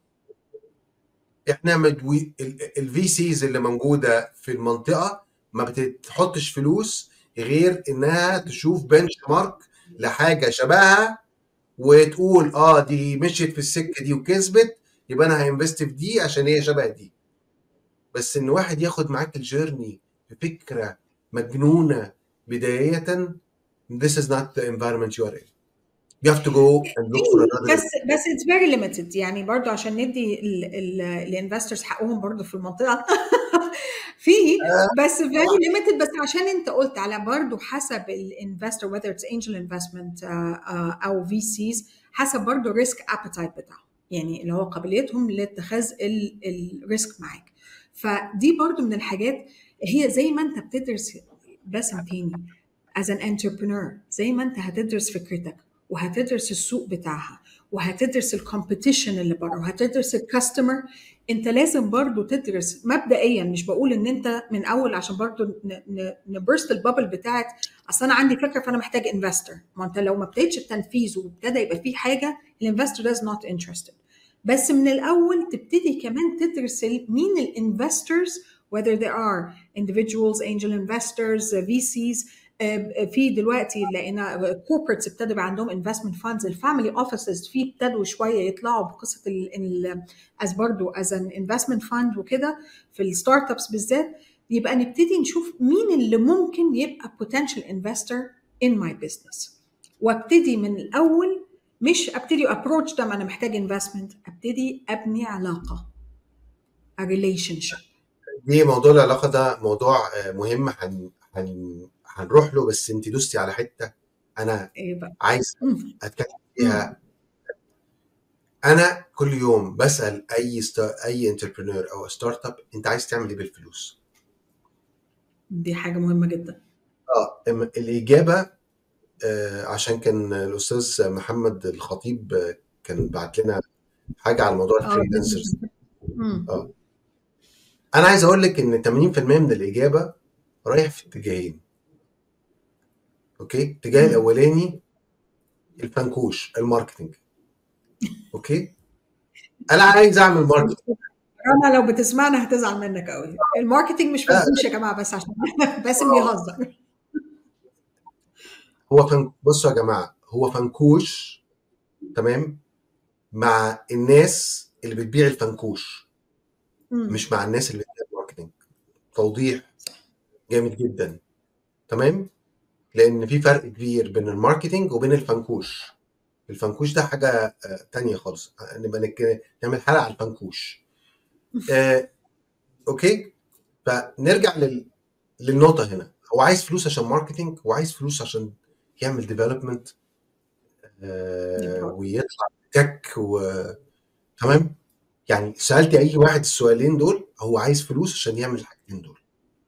احنا مدوي الفي سيز اللي موجوده في المنطقه ما بتحطش فلوس غير انها تشوف بنش مارك لحاجه شبهها وتقول اه دي مشيت في السكه دي وكسبت يبقى انا هينفست في دي عشان هي شبه دي بس ان واحد ياخد معاك الجيرني بفكره مجنونه بدايه this is not the environment you are in you have to go and look for another بس بس اتس فيري ليميتد يعني برضو عشان ندي الانفسترز حقهم برضو في المنطقه في بس فيري ليميتد بس عشان انت قلت على برضو حسب الانفستر whether it's angel investment uh, uh, او في سيز حسب برضو الريسك ابيتايت بتاعهم يعني اللي هو قابليتهم لاتخاذ الريسك معاك فدي برضو من الحاجات هي زي ما انت بتدرس باسم تاني as an entrepreneur زي ما انت هتدرس فكرتك وهتدرس السوق بتاعها وهتدرس الكومبيتيشن اللي بره وهتدرس الكاستمر انت لازم برضو تدرس مبدئيا مش بقول ان انت من اول عشان برضو نبرست البابل بتاعت اصل انا عندي فكره فانا محتاج انفستر ما انت لو ما ابتديتش التنفيذ وابتدى يبقى في حاجه الانفستر does not interested بس من الاول تبتدي كمان تدرس مين الانفسترز whether they are individuals angel investors VCs في دلوقتي لقينا كوربريتس ابتدوا يبقى عندهم انفستمنت فاندز الفاميلي اوفيسز في ابتدوا شويه يطلعوا بقصه از برضه از ان انفستمنت فاند وكده في الستارت ابس بالذات يبقى نبتدي نشوف مين اللي ممكن يبقى potential investor in my business وابتدي من الاول مش ابتدي ابروتش ده انا محتاج انفستمنت ابتدي ابني علاقه a relationship دي موضوع العلاقه ده موضوع مهم هن هن هنروح له بس انت دوستي على حته انا ايه بقى عايز اتكلم فيها انا كل يوم بسال اي ستار اي انتربرينور او ستارت اب انت عايز تعمل ايه بالفلوس دي حاجه مهمه جدا اه الاجابه آه عشان كان الاستاذ محمد الخطيب آه كان بعت لنا حاجه على موضوع الفريلانسرز اه انا عايز اقول لك ان 80% من الاجابه رايح في اتجاهين اوكي الاتجاه الاولاني الفنكوش الماركتنج اوكي انا عايز اعمل ماركتنج رنا لو بتسمعنا هتزعل منك قوي الماركتنج مش فنكوش يا جماعه بس عشان باسم بيهزر هو فن... بصوا يا جماعه هو فنكوش تمام مع الناس اللي بتبيع الفنكوش مم. مش مع الناس اللي بتبيع الماركتنج توضيح جامد جدا تمام لان في فرق كبير بين الماركتنج وبين الفنكوش الفنكوش ده حاجه آه، تانية خالص نبقى نك- نعمل حلقه على الفنكوش آه، اوكي فنرجع لل... للنقطه هنا هو عايز فلوس عشان ماركتنج وعايز فلوس عشان يعمل ديفلوبمنت بالظبط. ويطلع تك و تمام يعني سالت اي واحد السؤالين دول هو عايز فلوس عشان يعمل الحاجتين دول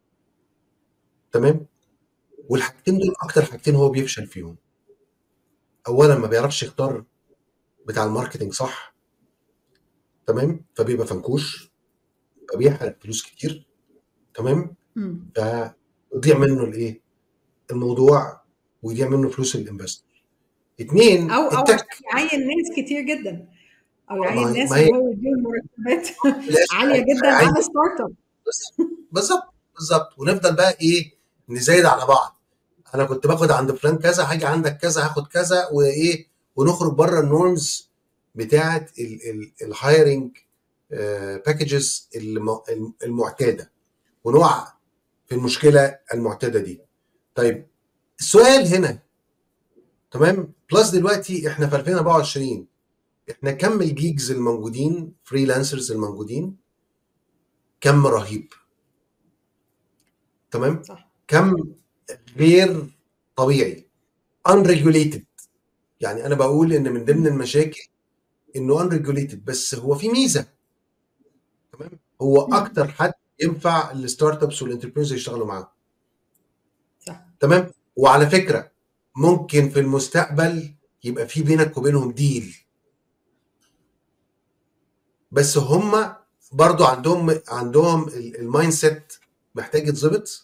تمام والحاجتين دول اكتر حاجتين هو بيفشل فيهم اولا ما بيعرفش يختار بتاع الماركتنج صح تمام فبيبقى فنكوش فبيحرق فلوس كتير تمام مم. فيضيع منه الايه الموضوع ويضيع منه فلوس الانفستور اتنين او او التك عشان يعين ناس كتير جدا او ما يعين هي- ناس ما هي- اللي هو يديهم مرتبات لا، عاليه جدا عايز- على ستارت اب بس- بالظبط بالظبط ونفضل بقى ايه نزايد على بعض انا كنت باخد عند فلان كذا هاجي عندك كذا هاخد كذا وايه ونخرج بره النورمز بتاعه الهايرنج باكجز المعتاده ونقع في المشكله المعتاده دي طيب السؤال هنا تمام بلس دلوقتي احنا في 2024 احنا كم الجيجز الموجودين فريلانسرز الموجودين كم رهيب تمام صح كم غير طبيعي unregulated يعني انا بقول ان من ضمن المشاكل انه unregulated بس هو في ميزه تمام هو مم. اكتر حد ينفع الستارت ابس والانتربرينز يشتغلوا معاه صح تمام وعلى فكره ممكن في المستقبل يبقى في بينك وبينهم ديل بس هم برضو عندهم عندهم المايند سيت محتاج يتظبط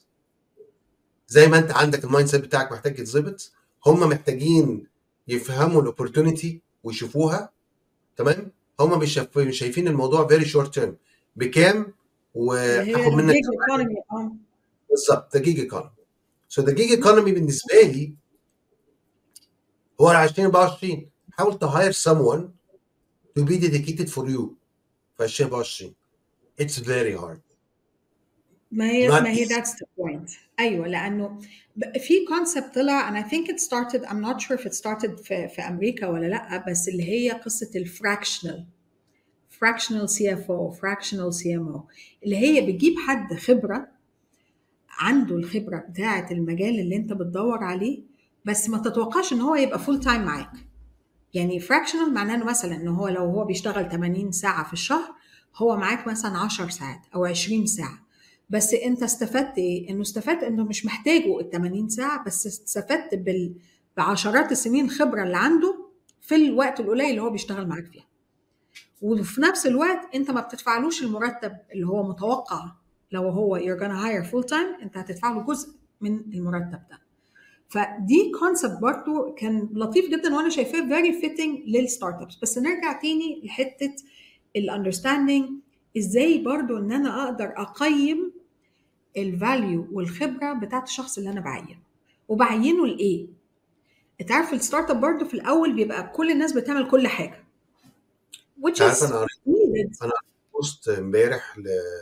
زي ما انت عندك المايند سيت بتاعك محتاج يتظبط هم محتاجين يفهموا الاوبورتونيتي ويشوفوها تمام هم مش شايف- مش شايفين الموضوع فيري شورت تيرم بكام اللي هي وهاخد منك الجيج ايكونومي اه بالظبط ده جيج ايكونومي سو ده جيج ايكونومي بالنسبه لي هو 2024 حاول تهاير someone to be dedicated for you في 2024 it's very hard ما هي not ما هي easy that's the point ايوه لانه ب- في كونسبت طلع and I think it started I'm not sure if it started في, في امريكا ولا لا بس اللي هي قصه الفراكشنال fractional CFO fractional CMO اللي هي بتجيب حد خبره عنده الخبره بتاعه المجال اللي انت بتدور عليه بس ما تتوقعش ان هو يبقى فول تايم معاك يعني fractional معناه انه مثلا ان هو لو هو بيشتغل 80 ساعه في الشهر هو معاك مثلا 10 ساعات او 20 ساعه بس انت استفدت ايه؟ انه استفدت انه مش محتاجه ال 80 ساعه بس استفدت بال... بعشرات السنين خبره اللي عنده في الوقت القليل اللي هو بيشتغل معاك فيها. وفي نفس الوقت انت ما بتدفعلوش المرتب اللي هو متوقع لو هو you're gonna hire full time انت هتدفع له جزء من المرتب ده. فدي كونسبت برضو كان لطيف جدا وانا شايفاه فيري فيتنج للستارت ابس بس نرجع تاني لحته الاندرستاندينج ازاي برضو ان انا اقدر اقيم الفاليو والخبره بتاعت الشخص اللي انا بعينه وبعينه لايه انت عارف الستارت اب برضو في الاول بيبقى كل الناس بتعمل كل حاجه which انت عارف is انا قريت needed انا قريت بوست امبارح ل...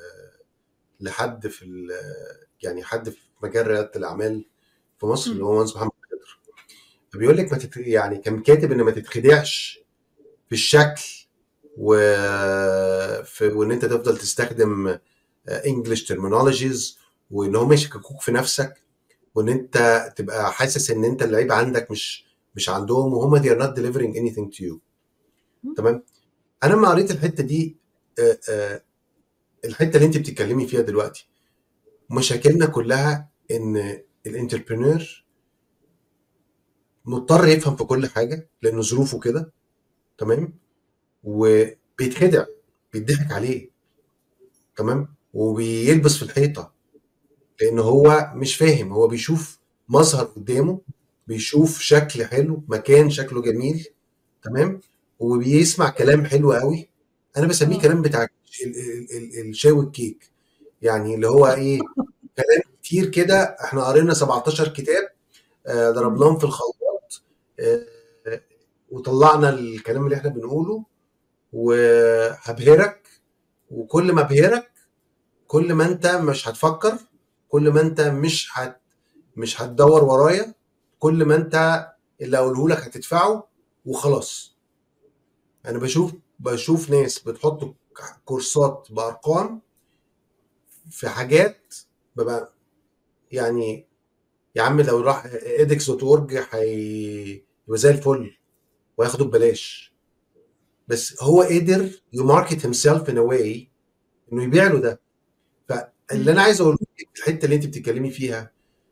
لحد في ال... يعني حد في مجال رياده الاعمال في مصر اللي مم. هو مهندس محمد خضر فبيقول لك ما تت... يعني كان كاتب ان ما تتخدعش في الشكل و في... وان انت تفضل تستخدم انجلش ترمينولوجيز وان هم يشككوك في نفسك وان انت تبقى حاسس ان انت اللعيب عندك مش مش عندهم وهم they are not delivering anything to you مم. تمام انا لما قريت الحته دي آه، آه، الحته اللي انت بتتكلمي فيها دلوقتي مشاكلنا كلها ان الانتربرينور مضطر يفهم في كل حاجه لانه ظروفه كده تمام وبيتخدع بيضحك عليه تمام وبيلبس في الحيطه لان هو مش فاهم هو بيشوف مظهر قدامه بيشوف شكل حلو مكان شكله جميل تمام وبيسمع كلام حلو قوي انا بسميه اه كلام بتاع ال- ال- ال- الشاي والكيك يعني اللي هو ايه كلام كتير كده احنا قرينا 17 كتاب آه، مم. ضربناهم في الخلاط آه، وطلعنا الكلام اللي احنا بنقوله وهبهرك وكل ما ابهرك كل ما انت مش هتفكر كل ما انت مش هت مش هتدور ورايا كل ما انت اللي اقوله لك هتدفعه وخلاص انا بشوف بشوف ناس بتحط كورسات بارقام في حاجات ببقى يعني يا عم لو راح ادكس دوت اورج هيبقى زي الفل وياخده ببلاش بس هو قدر يماركت هيم سيلف ان واي انه يبيع له ده فاللي انا عايز اقوله الحته اللي انت بتتكلمي فيها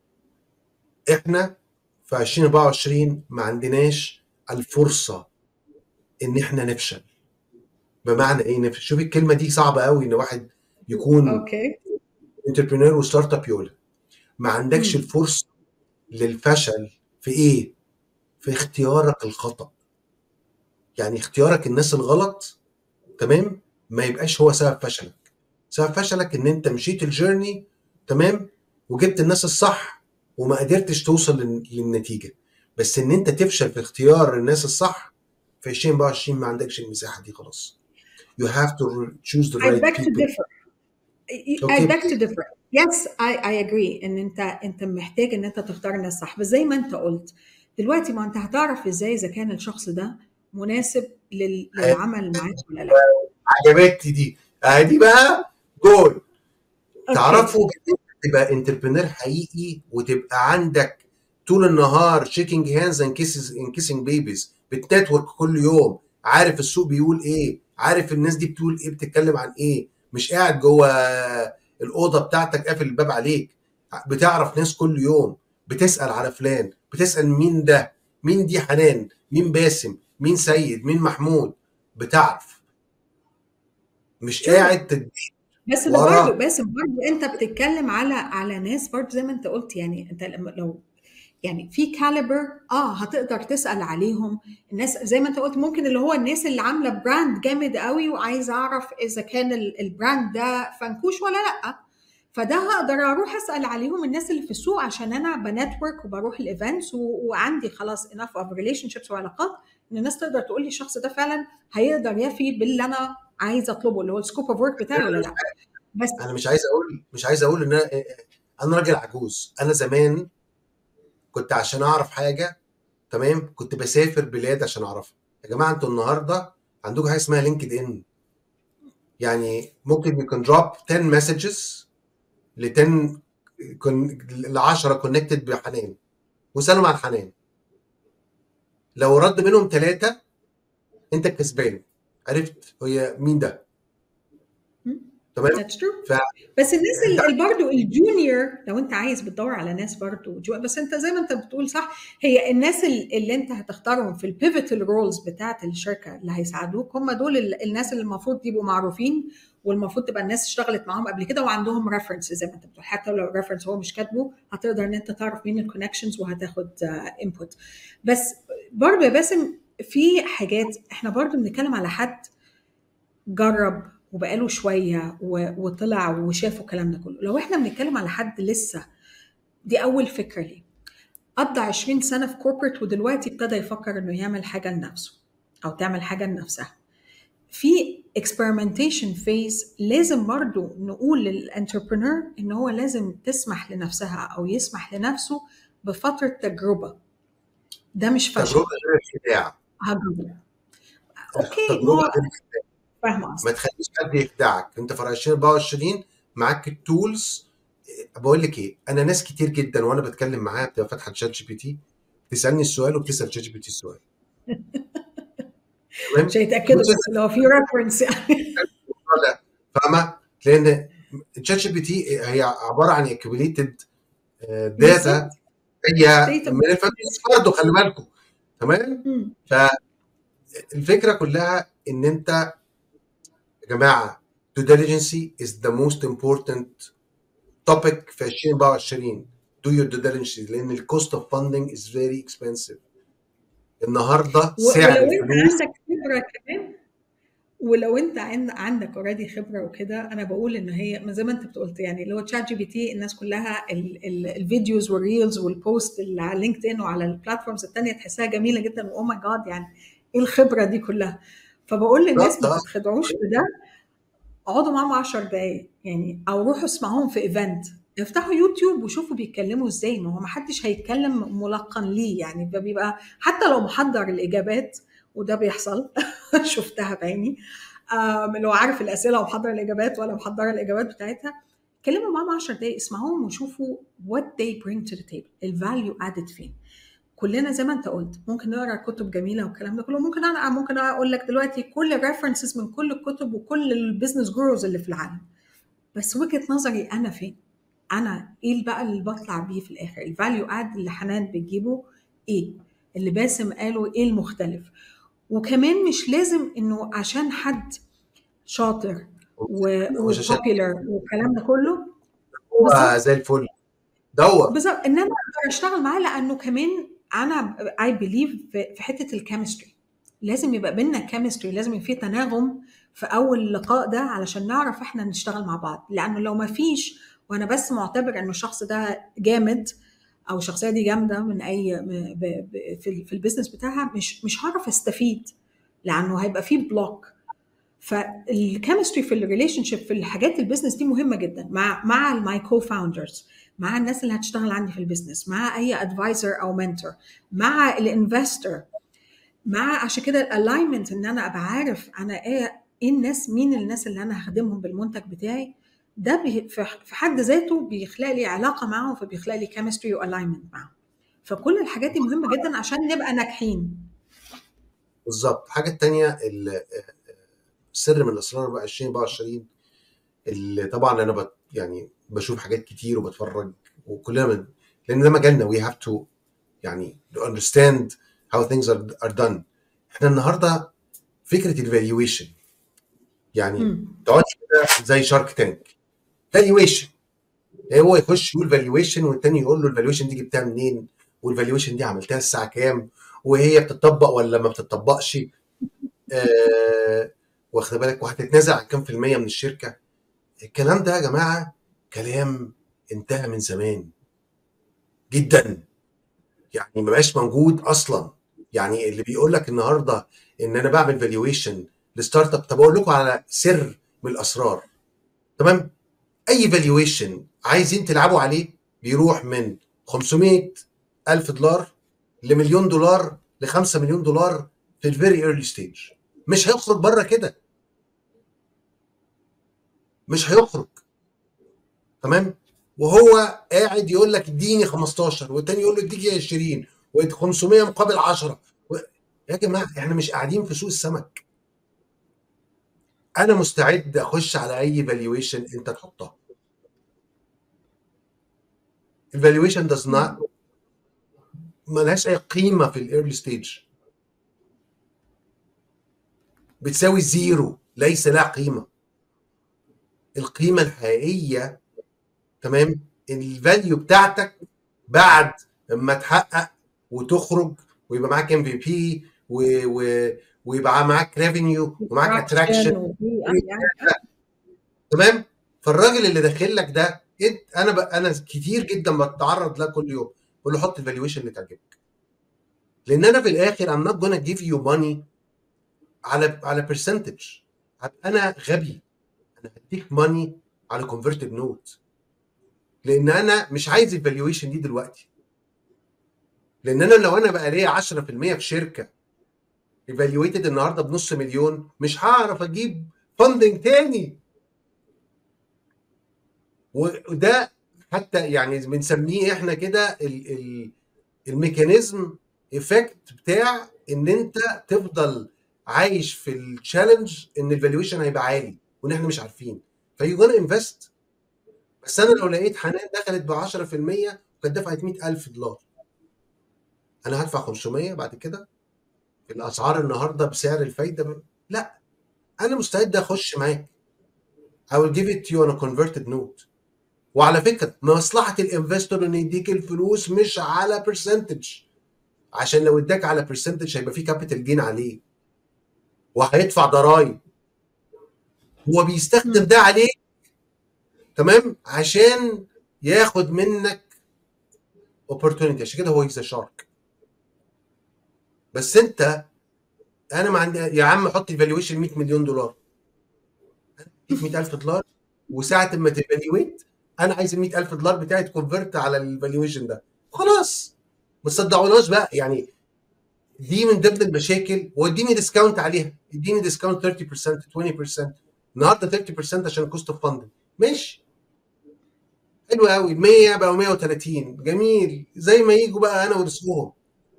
احنا في 2024 ما عندناش الفرصه ان احنا نفشل بمعنى ايه نفشل شوفي الكلمه دي صعبه قوي ان واحد يكون اوكي انتربرينور وستارت اب يقولها ما عندكش مم. الفرصه للفشل في ايه في اختيارك الخطا يعني اختيارك الناس الغلط تمام ما يبقاش هو سبب فشلك سبب فشلك ان انت مشيت الجيرني تمام وجبت الناس الصح وما قدرتش توصل لل- للنتيجه بس ان انت تفشل في اختيار الناس الصح في 2024 ما عندكش المساحه دي خلاص you have to choose the I right beg to people differ. I Okay. beg to differ. Yes, I, I agree ان انت انت محتاج ان انت تختار الناس صح بس زي ما انت قلت دلوقتي ما انت هتعرف ازاي اذا كان الشخص ده مناسب لل... للعمل معاك ولا لا عجبتني دي آه دي بقى جول أوكي. تعرفوا تبقى انتربرينور حقيقي وتبقى عندك طول النهار شيكينج هاندز اند كيسز ان كيسنج بيبيز بتنتورك كل يوم عارف السوق بيقول ايه عارف الناس دي بتقول ايه بتتكلم عن ايه مش قاعد جوه الاوضه بتاعتك قافل الباب عليك بتعرف ناس كل يوم بتسال على فلان بتسال مين ده مين دي حنان مين باسم مين سيد مين محمود بتعرف مش True. قاعد تد... بس ده ورا. برضه باسم برضه انت بتتكلم على على ناس برضه زي ما انت قلت يعني انت لما لو يعني في كاليبر اه هتقدر تسال عليهم الناس زي ما انت قلت ممكن اللي هو الناس اللي عامله براند جامد قوي وعايز اعرف اذا كان ال- البراند ده فنكوش ولا لا فده هقدر اروح اسال عليهم الناس اللي في السوق عشان انا بنتورك وبروح الايفنتس وعندي خلاص enough of relationships وعلاقات ان الناس تقدر تقول لي الشخص ده فعلا هيقدر يفي باللي انا عايزه اطلبه اللي هو السكوب اوف ورك بتاعي ولا لا بس انا مش عايز اقول مش عايز اقول ان انا انا راجل عجوز انا زمان كنت عشان اعرف حاجه تمام كنت بسافر بلاد عشان اعرفها يا جماعه انتوا النهارده عندكم حاجه اسمها لينكد ان يعني ممكن يكون دروب 10 مسجز ل 10 ل 10 كونكتد بحنان وسالهم عن حنان لو رد منهم ثلاثه انت الكسبان عرفت هي مين ده تمام That's true. ف- بس الناس اللي برضه الجونيور لو انت عايز بتدور على ناس برضه جو- بس انت زي ما انت بتقول صح هي الناس ال- اللي انت هتختارهم في البيفيتال رولز بتاعت الشركه اللي هيساعدوك هم دول ال- الناس اللي المفروض يبقوا معروفين والمفروض تبقى الناس اشتغلت معاهم قبل كده وعندهم ريفرنس زي ما انت بتقول حتى لو الريفرنس هو مش كاتبه هتقدر ان انت تعرف مين الكونكشنز وهتاخد انبوت بس برضه يا باسم في حاجات احنا برضه بنتكلم على حد جرب وبقاله شويه و- وطلع وشاف الكلام ده كله لو احنا بنتكلم على حد لسه دي اول فكره ليه قضى 20 سنه في كوربريت ودلوقتي ابتدى يفكر انه يعمل حاجه لنفسه او تعمل حاجه لنفسها في experimentation phase لازم برضو نقول للانتربرنور ان هو لازم تسمح لنفسها او يسمح لنفسه بفتره تجربه ده مش فشل تجربه غير الخداع هجربه اوكي ما تجربه هو غير الخداع فاهمه قصدك ما تخليش حد يخدعك انت في 2024 معاك التولز بقول لك ايه انا ناس كتير جدا وانا بتكلم معاها بتبقى فاتحه شات جي بي تي تسالني السؤال وبتسال شات جي بي تي السؤال تمام مش هيتاكدوا بس لو في ريفرنس يعني لا فاهمه لان الشات جي بي تي هي عباره عن اكيوميليتد داتا بالظبط. هي Data. من الفانتسي برضه خلي بالكم تمام مم. فالفكره كلها ان انت يا جماعه due diligence is the most important topic في 2024 do your due diligence لان الكوست اوف فاندنج is very expensive النهارده و- سعر ولو انت الفلوس عندك خبره كمان ولو انت عندك اوريدي خبره وكده انا بقول ان هي زي ما انت بتقولت يعني اللي هو تشات جي بي تي الناس كلها الفيديوز والريلز والبوست اللي على لينكد ان وعلى البلاتفورمز الثانيه تحسها جميله جدا واو ماي جاد يعني ايه الخبره دي كلها فبقول للناس ما تتخدعوش بده اقعدوا معاهم 10 دقائق يعني او روحوا اسمعوهم في ايفنت افتحوا يوتيوب وشوفوا بيتكلموا ازاي ما هو ما حدش هيتكلم ملقن ليه يعني بيبقى حتى لو محضر الاجابات وده بيحصل شفتها بعيني لو عارف الاسئله ومحضر الاجابات ولا محضره الاجابات بتاعتها اتكلموا معاهم 10 دقائق اسمعوهم وشوفوا what they bring to the table الفاليو ادد فين كلنا زي ما انت قلت ممكن نقرا كتب جميله والكلام ده كله ممكن انا ممكن اقول لك دلوقتي كل الريفرنسز من كل الكتب وكل البيزنس جروز اللي في العالم بس وجهه نظري انا فين انا ايه بقى اللي بطلع بيه في الاخر الفاليو اد اللي حنان بتجيبه ايه اللي باسم قاله ايه المختلف وكمان مش لازم انه عشان حد شاطر وبوبيلر والكلام ده كله هو زي الفل دور بالظبط ان انا اقدر اشتغل معاه لانه كمان انا اي بليف في حته الكيمستري لازم يبقى بينا كيمستري لازم يبقى في تناغم في اول لقاء ده علشان نعرف احنا نشتغل مع بعض لانه لو ما فيش وانا بس معتبر انه الشخص ده جامد او الشخصيه دي جامده من اي في البيزنس بتاعها مش مش هعرف استفيد لانه هيبقى فيه بلوك فالكيمستري في الريليشن شيب في الحاجات البيزنس دي مهمه جدا مع مع الماي كو فاوندرز مع الناس اللي هتشتغل عندي في البيزنس مع اي ادفايزر او منتور مع الانفستور مع عشان كده الالاينمنت ان انا ابقى عارف انا ايه ايه الناس مين الناس اللي انا هخدمهم بالمنتج بتاعي ده في حد ذاته بيخلق لي علاقه معاهم فبيخلق لي كيمستري والاينمنت معاهم فكل الحاجات دي مهمه جدا عشان نبقى ناجحين بالظبط الحاجه الثانيه سر من الاسرار بقى 2024 اللي طبعا انا بت يعني بشوف حاجات كتير وبتفرج وكلنا من لان ده مجالنا وي هاف تو يعني to understand how things are, are done احنا النهارده فكره الفالويشن يعني تقعدي كده زي شارك تانك فالويشن هو يخش يقول فالويشن والتاني يقول له الفالويشن دي جبتها منين والفالويشن دي عملتها الساعه كام وهي بتطبق ولا ما بتطبقش آه واخد بالك وهتتنازع عن كام في المية من الشركة الكلام ده يا جماعة كلام انتهى من زمان جدا يعني ما بقاش موجود اصلا يعني اللي بيقول لك النهارده ان انا بعمل فالويشن لستارت اب طب اقول لكم على سر من الاسرار تمام اي فالويشن عايزين تلعبوا عليه بيروح من 500 الف دولار لمليون دولار ل 5 مليون دولار في الفيري ايرلي ستيج مش هيخرج بره كده مش هيخرج تمام وهو قاعد يقول لك اديني 15 والتاني يقول له اديني 20 و500 مقابل 10 و... يا جماعه احنا مش قاعدين في سوق السمك انا مستعد اخش على اي فالويشن انت تحطها الفالويشن does not ملهاش اي قيمه في الايرلي ستيج بتساوي زيرو ليس لها قيمه القيمه الحقيقيه تمام الفاليو بتاعتك بعد ما تحقق وتخرج ويبقى معاك ام في بي ويبقى معاك ريفينيو ومعاك اتراكشن تمام فالراجل اللي داخل لك ده انا ب... انا كتير جدا بتعرض له كل يوم بقول له حط الفالويشن اللي تعجبك لان انا في الاخر I'm not gonna give you money على على برسنتج انا غبي انا هديك ماني على كونفرتد نوت لان انا مش عايز الفالويشن دي دلوقتي لان انا لو انا بقى ليا 10% في شركه ايفالويتد النهارده بنص مليون مش هعرف اجيب فاندنج تاني وده حتى يعني بنسميه احنا كده الميكانيزم ايفكت بتاع ان انت تفضل عايش في التشالنج ان الفالويشن هيبقى عالي وان احنا مش عارفين فيو جونا انفست بس انا لو لقيت حنان دخلت ب 10% وكانت دفعت 100000 دولار انا هدفع 500 بعد كده في الاسعار النهارده بسعر الفايده ب... لا انا مستعد اخش معاك I will give it to you on a converted note وعلى فكره مصلحه الانفستور انه يديك الفلوس مش على برسنتج عشان لو اداك على برسنتج هيبقى في كابيتال جين عليه وهيدفع ضرايب هو بيستخدم ده عليك تمام عشان ياخد منك opportunity عشان كده هو هيز شارك بس انت انا ما عندي يا عم حط الفالويشن 100 مليون دولار 100000 دولار وساعه ما تفاليويت انا عايز ال 100000 دولار بتاعي تكونفرت على الفالويشن ده خلاص ما تصدعوناش بقى يعني دي من ضمن المشاكل واديني ديسكاونت عليها اديني ديسكاونت 30% 20% النهارده 30% عشان الكوست اوف فاندنج ماشي حلو قوي ال 100 بقوا 130 جميل زي ما يجوا بقى انا ورسمهم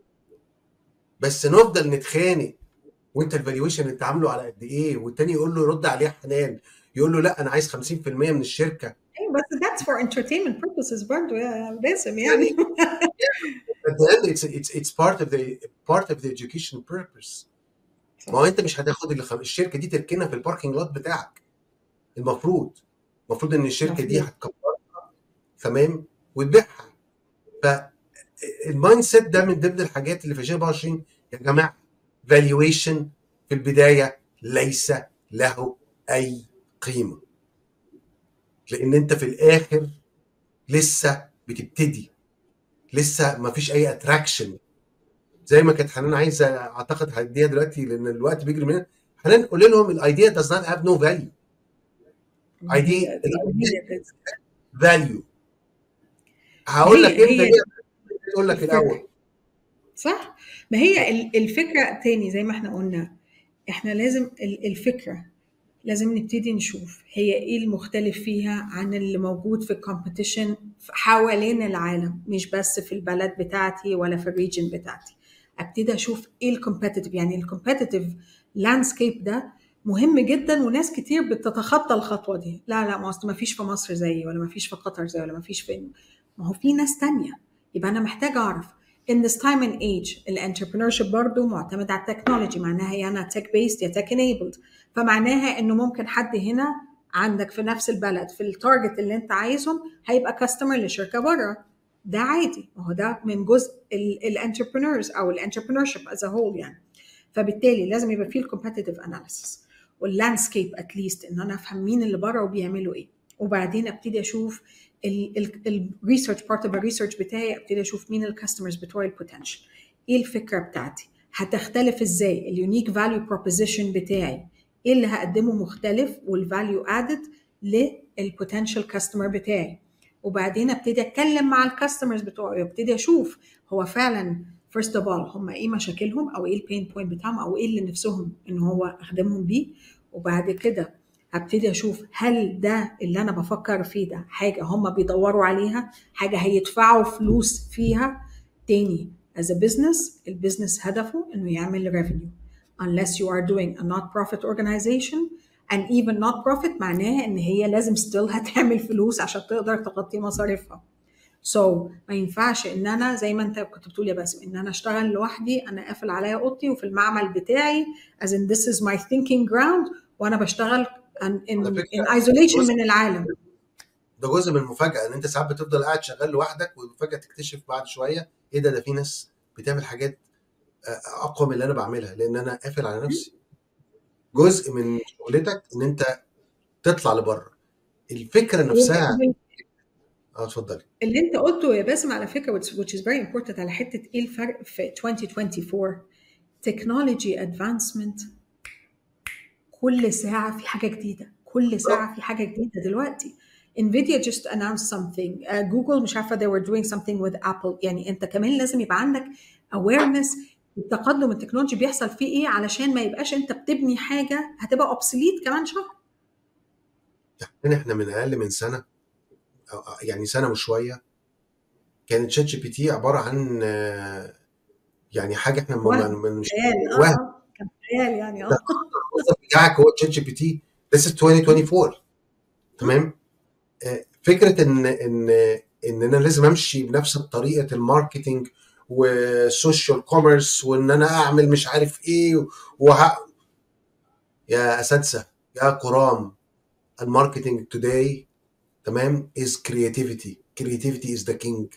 بس نفضل نتخانق وانت الفالويشن انت عامله على قد ايه والتاني يقول له رد عليه حنان يقول له لا انا عايز 50% من الشركه ايوه بس that's for entertainment purposes برضه يا باسم يعني at the end it's it's it's part of the part of the education purpose ما هو انت مش هتاخد اللي خم... الشركه دي تركنها في الباركنج لوت بتاعك المفروض المفروض ان الشركه دي مفروض. هتكبرها تمام وتبيعها فالمايند سيت ده من ضمن الحاجات اللي في 2024 يا جماعه فالويشن في البدايه ليس له اي قيمه لان انت في الاخر لسه بتبتدي لسه ما فيش اي اتراكشن زي ما كانت حنان عايزه اعتقد هديها دلوقتي لان الوقت بيجري مننا حنان قول لهم الايديا does not have no value ID value هقول لك هي- امتى هي ليه اقول لك الفكرة. الاول صح ما هي ال- الفكرة تاني زي ما احنا قلنا احنا لازم ال- الفكرة لازم نبتدي نشوف هي ايه المختلف فيها عن اللي موجود في الكومبيتيشن حوالين العالم مش بس في البلد بتاعتي ولا في الريجن بتاعتي ابتدي اشوف ايه الكومبيتيتيف يعني الكومبيتيتيف لاندسكيب ده مهم جدا وناس كتير بتتخطى الخطوه دي لا لا ما اصل ما فيش في مصر زيي ولا ما فيش في قطر زيي ولا ما فيش في ما هو في ناس تانية يبقى انا محتاجه اعرف in this time and age الانتربرينورشيب برضه معتمد على التكنولوجي معناها يا انا تك بيست يا تك enabled فمعناها انه ممكن حد هنا عندك في نفس البلد في التارجت اللي انت عايزهم هيبقى كاستمر لشركه بره ده عادي ما هو ده من جزء الانتربرينورز او الانتربرينورشيب از هول يعني فبالتالي لازم يبقى فيه الكومبتيتيف اناليسيس واللاندسكيب اتليست ان انا افهم مين اللي بره وبيعملوا ايه وبعدين ابتدي اشوف الريسيرش بارت اوف الريسيرش بتاعي ابتدي اشوف مين الكاستمرز بتوعي البوتنشال ايه الفكره بتاعتي هتختلف ازاي اليونيك فاليو بروبوزيشن بتاعي ايه اللي هقدمه مختلف والفاليو ادد للبوتنشال كاستمر بتاعي وبعدين ابتدي اتكلم مع الكاستمرز بتوعي وابتدي اشوف هو فعلا فيرست اوف اول هم ايه مشاكلهم او ايه البين بوينت بتاعهم او ايه اللي نفسهم ان هو اخدمهم بيه وبعد كده هبتدي اشوف هل ده اللي انا بفكر فيه ده حاجه هم بيدوروا عليها حاجه هيدفعوا فلوس فيها تاني as a business البيزنس هدفه انه يعمل revenue unless you are doing a not profit organization and even not profit معناها ان هي لازم still هتعمل فلوس عشان تقدر تغطي مصاريفها so ما ينفعش ان انا زي ما انت كنت بتقول يا باسم ان انا اشتغل لوحدي انا قافل عليا اوضتي وفي المعمل بتاعي as in this is my thinking ground وانا بشتغل in, in, على فكرة، in isolation جزء- من العالم ده جزء من المفاجاه ان انت ساعات بتفضل قاعد شغال لوحدك وفجاه تكتشف بعد شويه ايه ده ده في ناس بتعمل حاجات آه، اقوى من اللي انا بعملها لان انا قافل على نفسي جزء من شغلتك ان انت تطلع لبره الفكره نفسها اه اتفضلي اللي انت قلته يا باسم على فكره which, which is very important على حته ايه الفرق في 2024 technology advancement كل ساعه في حاجه جديده كل ساعه في حاجه جديده دلوقتي Nvidia just announced something uh, Google مش عارفه they were doing something with Apple يعني انت كمان لازم يبقى عندك awareness التقدم التكنولوجي بيحصل فيه ايه علشان ما يبقاش انت بتبني حاجه هتبقى obsolete كمان شهر يعني احنا من اقل من سنه أو- يعني سنه وشويه كانت شات جي بي تي عباره عن آه، يعني حاجه احنا ما- وهم. ما- مش خيال وهم اه كان خيال يعني اه الموظف بتاعك هو تشات جي بي تي this is 2024 تمام آه، فكره ان ان ان انا لازم امشي بنفس طريقه الماركتينج والسوشيال كوميرس وان انا اعمل مش عارف ايه وه... يا اساتذه يا كرام الماركتينج today تمام is creativity creativity is the king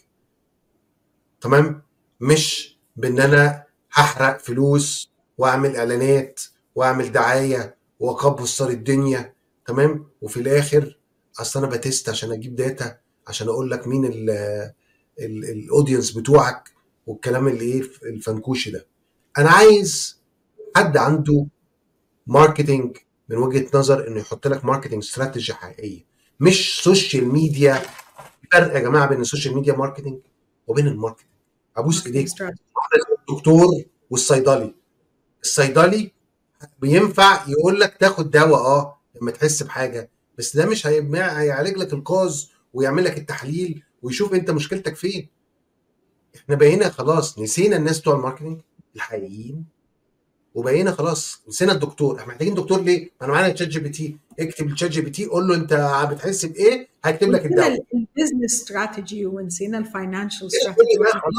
تمام مش بان انا هحرق فلوس واعمل اعلانات واعمل دعايه واكبر الدنيا تمام وفي الاخر اصل انا بتست عشان اجيب داتا عشان اقول لك مين الاودينس بتوعك والكلام اللي ايه الفنكوشي ده انا عايز حد عنده ماركتنج من وجهه نظر انه يحط لك ماركتنج استراتيجي حقيقيه مش سوشيال ميديا فرق يا جماعه بين السوشيال ميديا ماركتنج وبين الماركتنج ابوس ايديك الدكتور والصيدلي الصيدلي بينفع يقول لك تاخد دواء اه لما تحس بحاجه بس ده مش هيعالج لك الكوز ويعمل لك التحليل ويشوف انت مشكلتك فين احنا بقينا خلاص نسينا الناس بتوع الماركتنج الحقيقيين وبقينا خلاص نسينا الدكتور احنا محتاجين دكتور ليه؟ ما انا معانا تشات جي بي تي اكتب الشات جي بي تي قول له انت بتحس بايه هيكتب لك الدواء نسينا البيزنس استراتيجي ونسينا الفاينانشال استراتيجي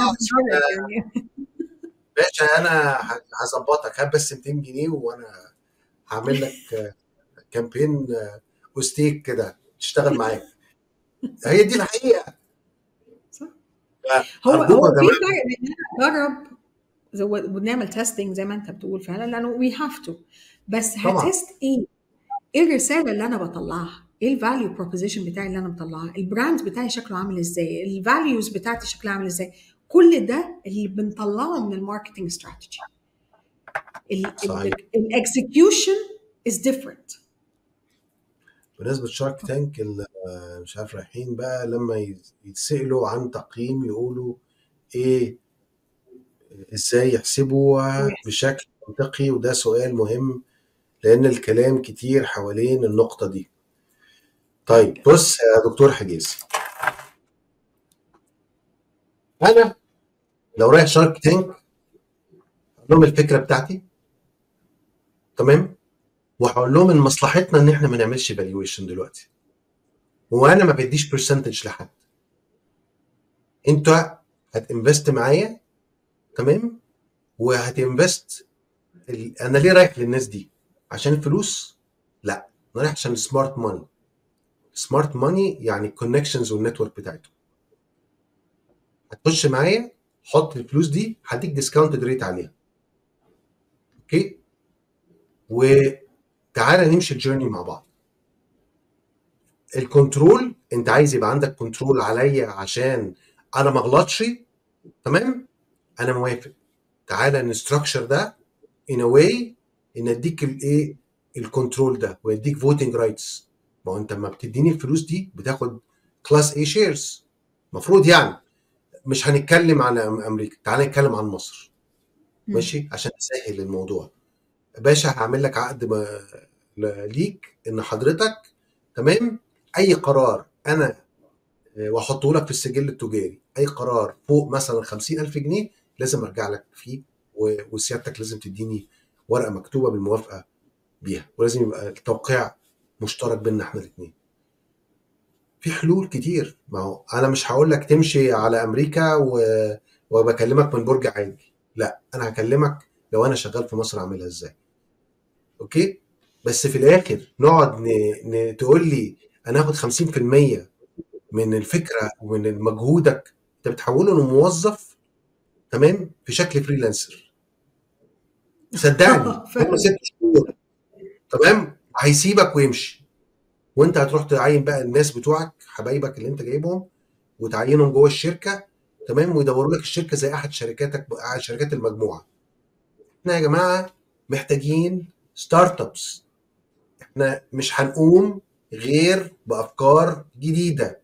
باشا انا هظبطك هات بس 200 جنيه وانا هعمل لك كامبين وستيك كده تشتغل معاك هي دي الحقيقه صح هو هو في فرق بين اجرب ونعمل تيستنج زي ما انت بتقول فعلا لانه وي هاف تو بس هتست ايه؟ ايه الرساله اللي انا بطلعها؟ ايه الفاليو بروبوزيشن بتاعي اللي انا بطلعها؟ البراند بتاعي شكله عامل ازاي؟ الفاليوز بتاعتي شكلها عامل ازاي؟ كل ده اللي بنطلعه من الماركتنج استراتيجي الاكسكيوشن از ديفرنت بالنسبه لشارك تانك مش عارف رايحين بقى لما يتسالوا عن تقييم يقولوا ايه ازاي يحسبوا بشكل منطقي وده سؤال مهم لان الكلام كتير حوالين النقطه دي طيب بص يا دكتور حجازي انا لو رايح شارك تانك اقول لهم الفكره بتاعتي تمام وهقول لهم ان مصلحتنا ان احنا ما نعملش فالويشن دلوقتي وانا ما بديش برسنتج لحد انت هتنفست معايا تمام وهتنفست ال... انا ليه رايح للناس دي عشان الفلوس لا انا رايح عشان السمارت ماني سمارت ماني يعني الكونكشنز والنتورك بتاعتهم هتخش معايا حط الفلوس دي هديك ديسكاونتد ريت عليها اوكي وتعالى نمشي الجيرني مع بعض الكنترول انت عايز يبقى عندك كنترول عليا عشان انا ما اغلطش تمام انا موافق تعالى نستراكشر ده ان واي ان اديك الايه الكنترول ده ويديك فوتنج رايتس ما هو انت لما بتديني الفلوس دي بتاخد كلاس اي شيرز المفروض يعني مش هنتكلم على امريكا تعالى نتكلم عن مصر ماشي عشان نسهل الموضوع باشا هعمل لك عقد ب... ليك ان حضرتك تمام اي قرار انا واحطه لك في السجل التجاري اي قرار فوق مثلا 50000 جنيه لازم ارجع لك فيه وسيادتك لازم تديني ورقه مكتوبه بالموافقه بيها ولازم يبقى التوقيع مشترك بيننا احنا الاثنين في حلول كتير ما هو انا مش هقول لك تمشي على امريكا و... وبكلمك من برج عالي لا انا هكلمك لو انا شغال في مصر اعملها ازاي اوكي بس في الاخر نقعد ن... ن... تقول لي انا هاخد 50% من الفكره ومن مجهودك انت بتحوله لموظف تمام في شكل فريلانسر صدقني هم ست شهور تمام هيسيبك ويمشي وانت هتروح تعين بقى الناس بتوعك حبايبك اللي انت جايبهم وتعينهم جوه الشركه تمام ويدوروا لك الشركه زي احد شركاتك احد شركات المجموعه احنا يا جماعه محتاجين ستارت ابس احنا مش هنقوم غير بافكار جديده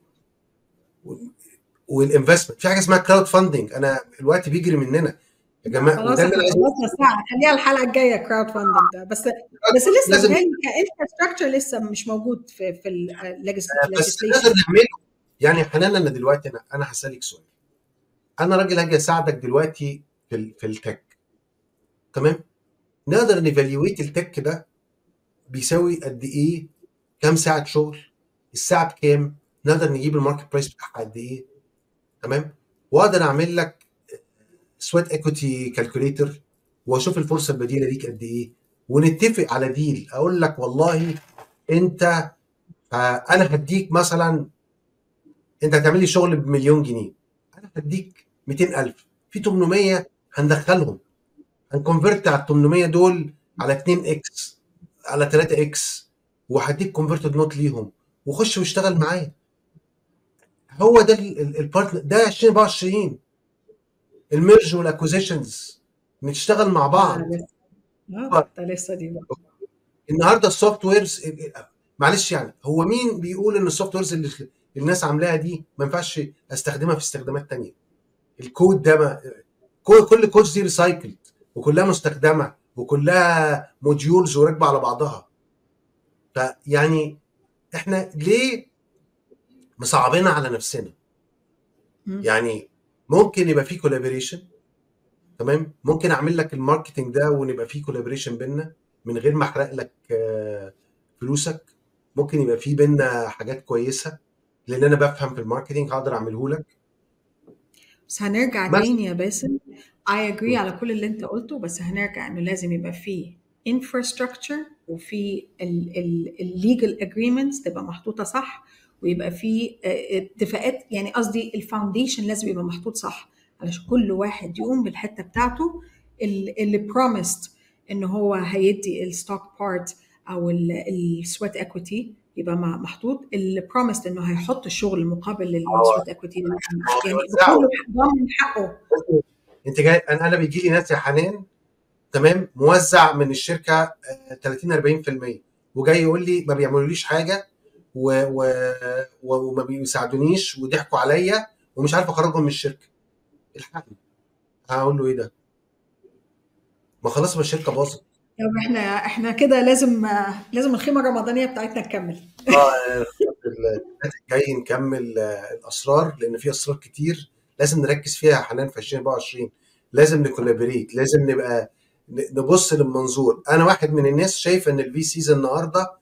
والانفستمنت في حاجه اسمها كراود فاندنج انا الوقت بيجري مننا يا جماعه خلاص خلصنا ساعه خليها الحلقه الجايه كراود فاندنج ده بس بس لسه جاي كانفراستراكشر لسه مش موجود في في الليجيسليشن بس نقدر نعمله يعني حنان انا دلوقتي انا انا هسالك سؤال انا راجل هاجي اساعدك دلوقتي في في التك تمام نقدر نيفاليويت التك ده بيساوي قد ايه كام ساعه شغل الساعه بكام نقدر نجيب الماركت برايس بتاعها قد ايه تمام واقدر اعمل لك سويت ايكوتي كالكوليتر واشوف الفرصه البديله ليك قد ايه ونتفق على ديل اقول لك والله انت انا هديك مثلا انت هتعمل لي شغل بمليون جنيه انا هديك 200000 في 800 هندخلهم هنكونفرت على ال 800 دول على 2 اكس على 3 اكس وهديك كونفرتد نوت ليهم وخش واشتغل معايا هو ده البارتنر ده 2024 الميرج والاكوزيشنز نشتغل مع بعض آه، لسه اه ده لسه دي بقى. النهارده السوفت ويرز معلش يعني هو مين بيقول ان السوفت ويرز اللي الناس عاملاها دي ما ينفعش استخدمها في استخدامات تانية الكود ده ما كل كل كودز دي ريسايكلد وكلها مستخدمه وكلها موديولز وراكبه على بعضها فيعني احنا ليه مصعبينها على نفسنا مم. يعني ممكن يبقى في كولابوريشن تمام ممكن اعمل لك الماركتنج ده ونبقى في كولابوريشن بينا من غير ما احرق لك آه، فلوسك ممكن يبقى في بينا حاجات كويسه لان انا بفهم في الماركتنج هقدر اعمله لك بس هنرجع بس تاني يا باسم I agree على كل اللي انت قلته بس هنرجع انه لازم يبقى فيه infrastructure وفي ال ال ال legal agreements تبقى محطوطة صح ويبقى في اتفاقات يعني قصدي الفاونديشن لازم يبقى محطوط صح علشان كل واحد يقوم بالحتة بتاعته ال- اللي promised ان هو هيدي الستوك بارت او السويت اكويتي يبقى مع- محطوط اللي promised انه هيحط الشغل مقابل السويت اكويتي يعني يوزعوا. بكل ضامن حقه انت جاي انا انا بيجي لي ناس يا حنان تمام موزع من الشركه آه، 30 40% وجاي يقول لي ما بيعملوليش حاجه و... و... و... وما بيساعدونيش وضحكوا عليا ومش عارف اخرجهم من الشركه الحقني هقول له ايه ده؟ ما خلاص ما الشركه باظت طب احنا احنا كده لازم لازم الخيمه الرمضانيه بتاعتنا تكمل اه الثلاث الجاي نكمل آه، الاسرار لان في اسرار كتير لازم نركز فيها يا حنان في 2024 لازم نكولابريت لازم نبقى ن- نبص للمنظور انا واحد من الناس شايف ان الفي سيز النهارده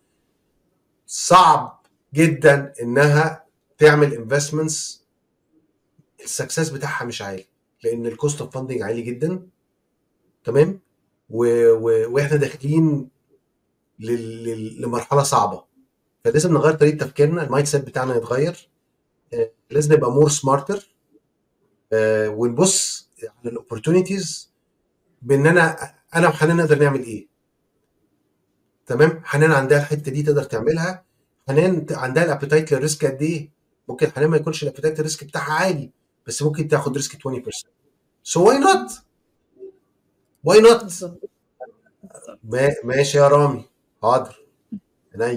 صعب جدا انها تعمل انفستمنتس السكسس بتاعها مش عالي لان الكوست اوف فاندنج عالي جدا تمام و... و... واحنا داخلين لل... لل... لمرحله صعبه فلازم نغير طريقه تفكيرنا المايند سيت بتاعنا يتغير آه، لازم نبقى مور سمارتر ونبص على الاوبورتونيتيز بان انا انا وحنان نقدر نعمل ايه تمام حنان عندها الحته دي تقدر تعملها حنان ت- عندها الابيتايت للريسك قد ايه ممكن حنان ما يكونش الابيتايت الريسك بتاعها عالي بس ممكن تاخد ريسك 20% سو واي نوت واي نوت بالظبط بالظبط. ماشي يا رامي حاضر عينيا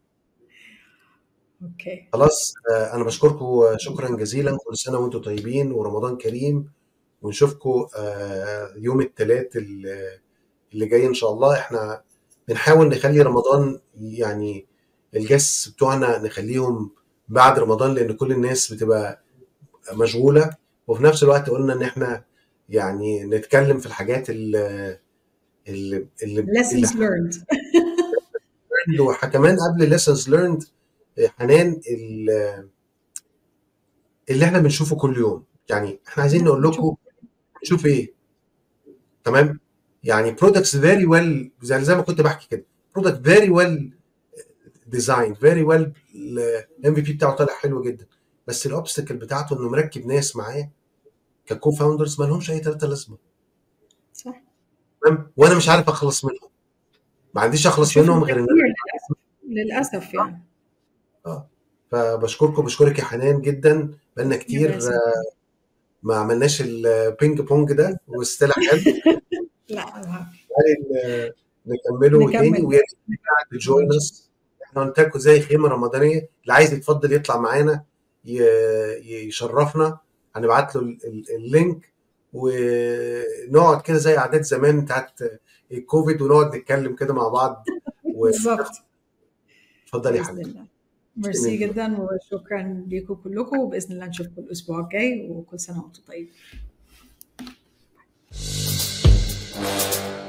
اوكي خلاص آه، انا بشكركم شكرا جزيلا كل سنه وانتم طيبين ورمضان كريم ونشوفكم آه، يوم الثلاث اللي جاي ان شاء الله احنا بنحاول نخلي رمضان يعني الجس بتوعنا نخليهم بعد رمضان لان كل الناس بتبقى مشغوله وفي نفس الوقت قلنا ان احنا يعني نتكلم في الحاجات اللي اللي اللي, lessons learned اللي وكمان قبل lessons learned حنان ال- اللي احنا بنشوفه كل يوم يعني احنا عايزين نقول لكم نشوف ايه تمام يعني products very well زي زي ما كنت بحكي كده product very well designed very well الام في بي بتاعه طالع حلو جدا بس الاوبستكل بتاعته انه مركب ناس معاه ككو فاوندرز ما لهمش اي ثلاثه لازمه صح تمام وانا مش عارف اخلص منهم ما عنديش اخلص بشوف منهم غير ان كتير للاسف للاسف يعني اه فبشكركم بشكرك يا حنان جدا بقالنا كتير باسم. آه، ما عملناش البينج بونج ده وستيل حلو لا تعالي نكمله نكمل. تاني ويا ريت تجوين اس احنا قلت لكم زي خيمه رمضانيه اللي عايز يتفضل يطلع معانا ي- يشرفنا هنبعت له ال- ال- اللينك ونقعد كده زي عادات زمان بتاعت الكوفيد ونقعد نتكلم كده مع بعض بالظبط واتفضلي يا باذن حبيبي الله ميرسي جدا وشكرا ليكم كلكم وباذن الله نشوفكم الاسبوع الجاي وكل سنه وانتم طيبين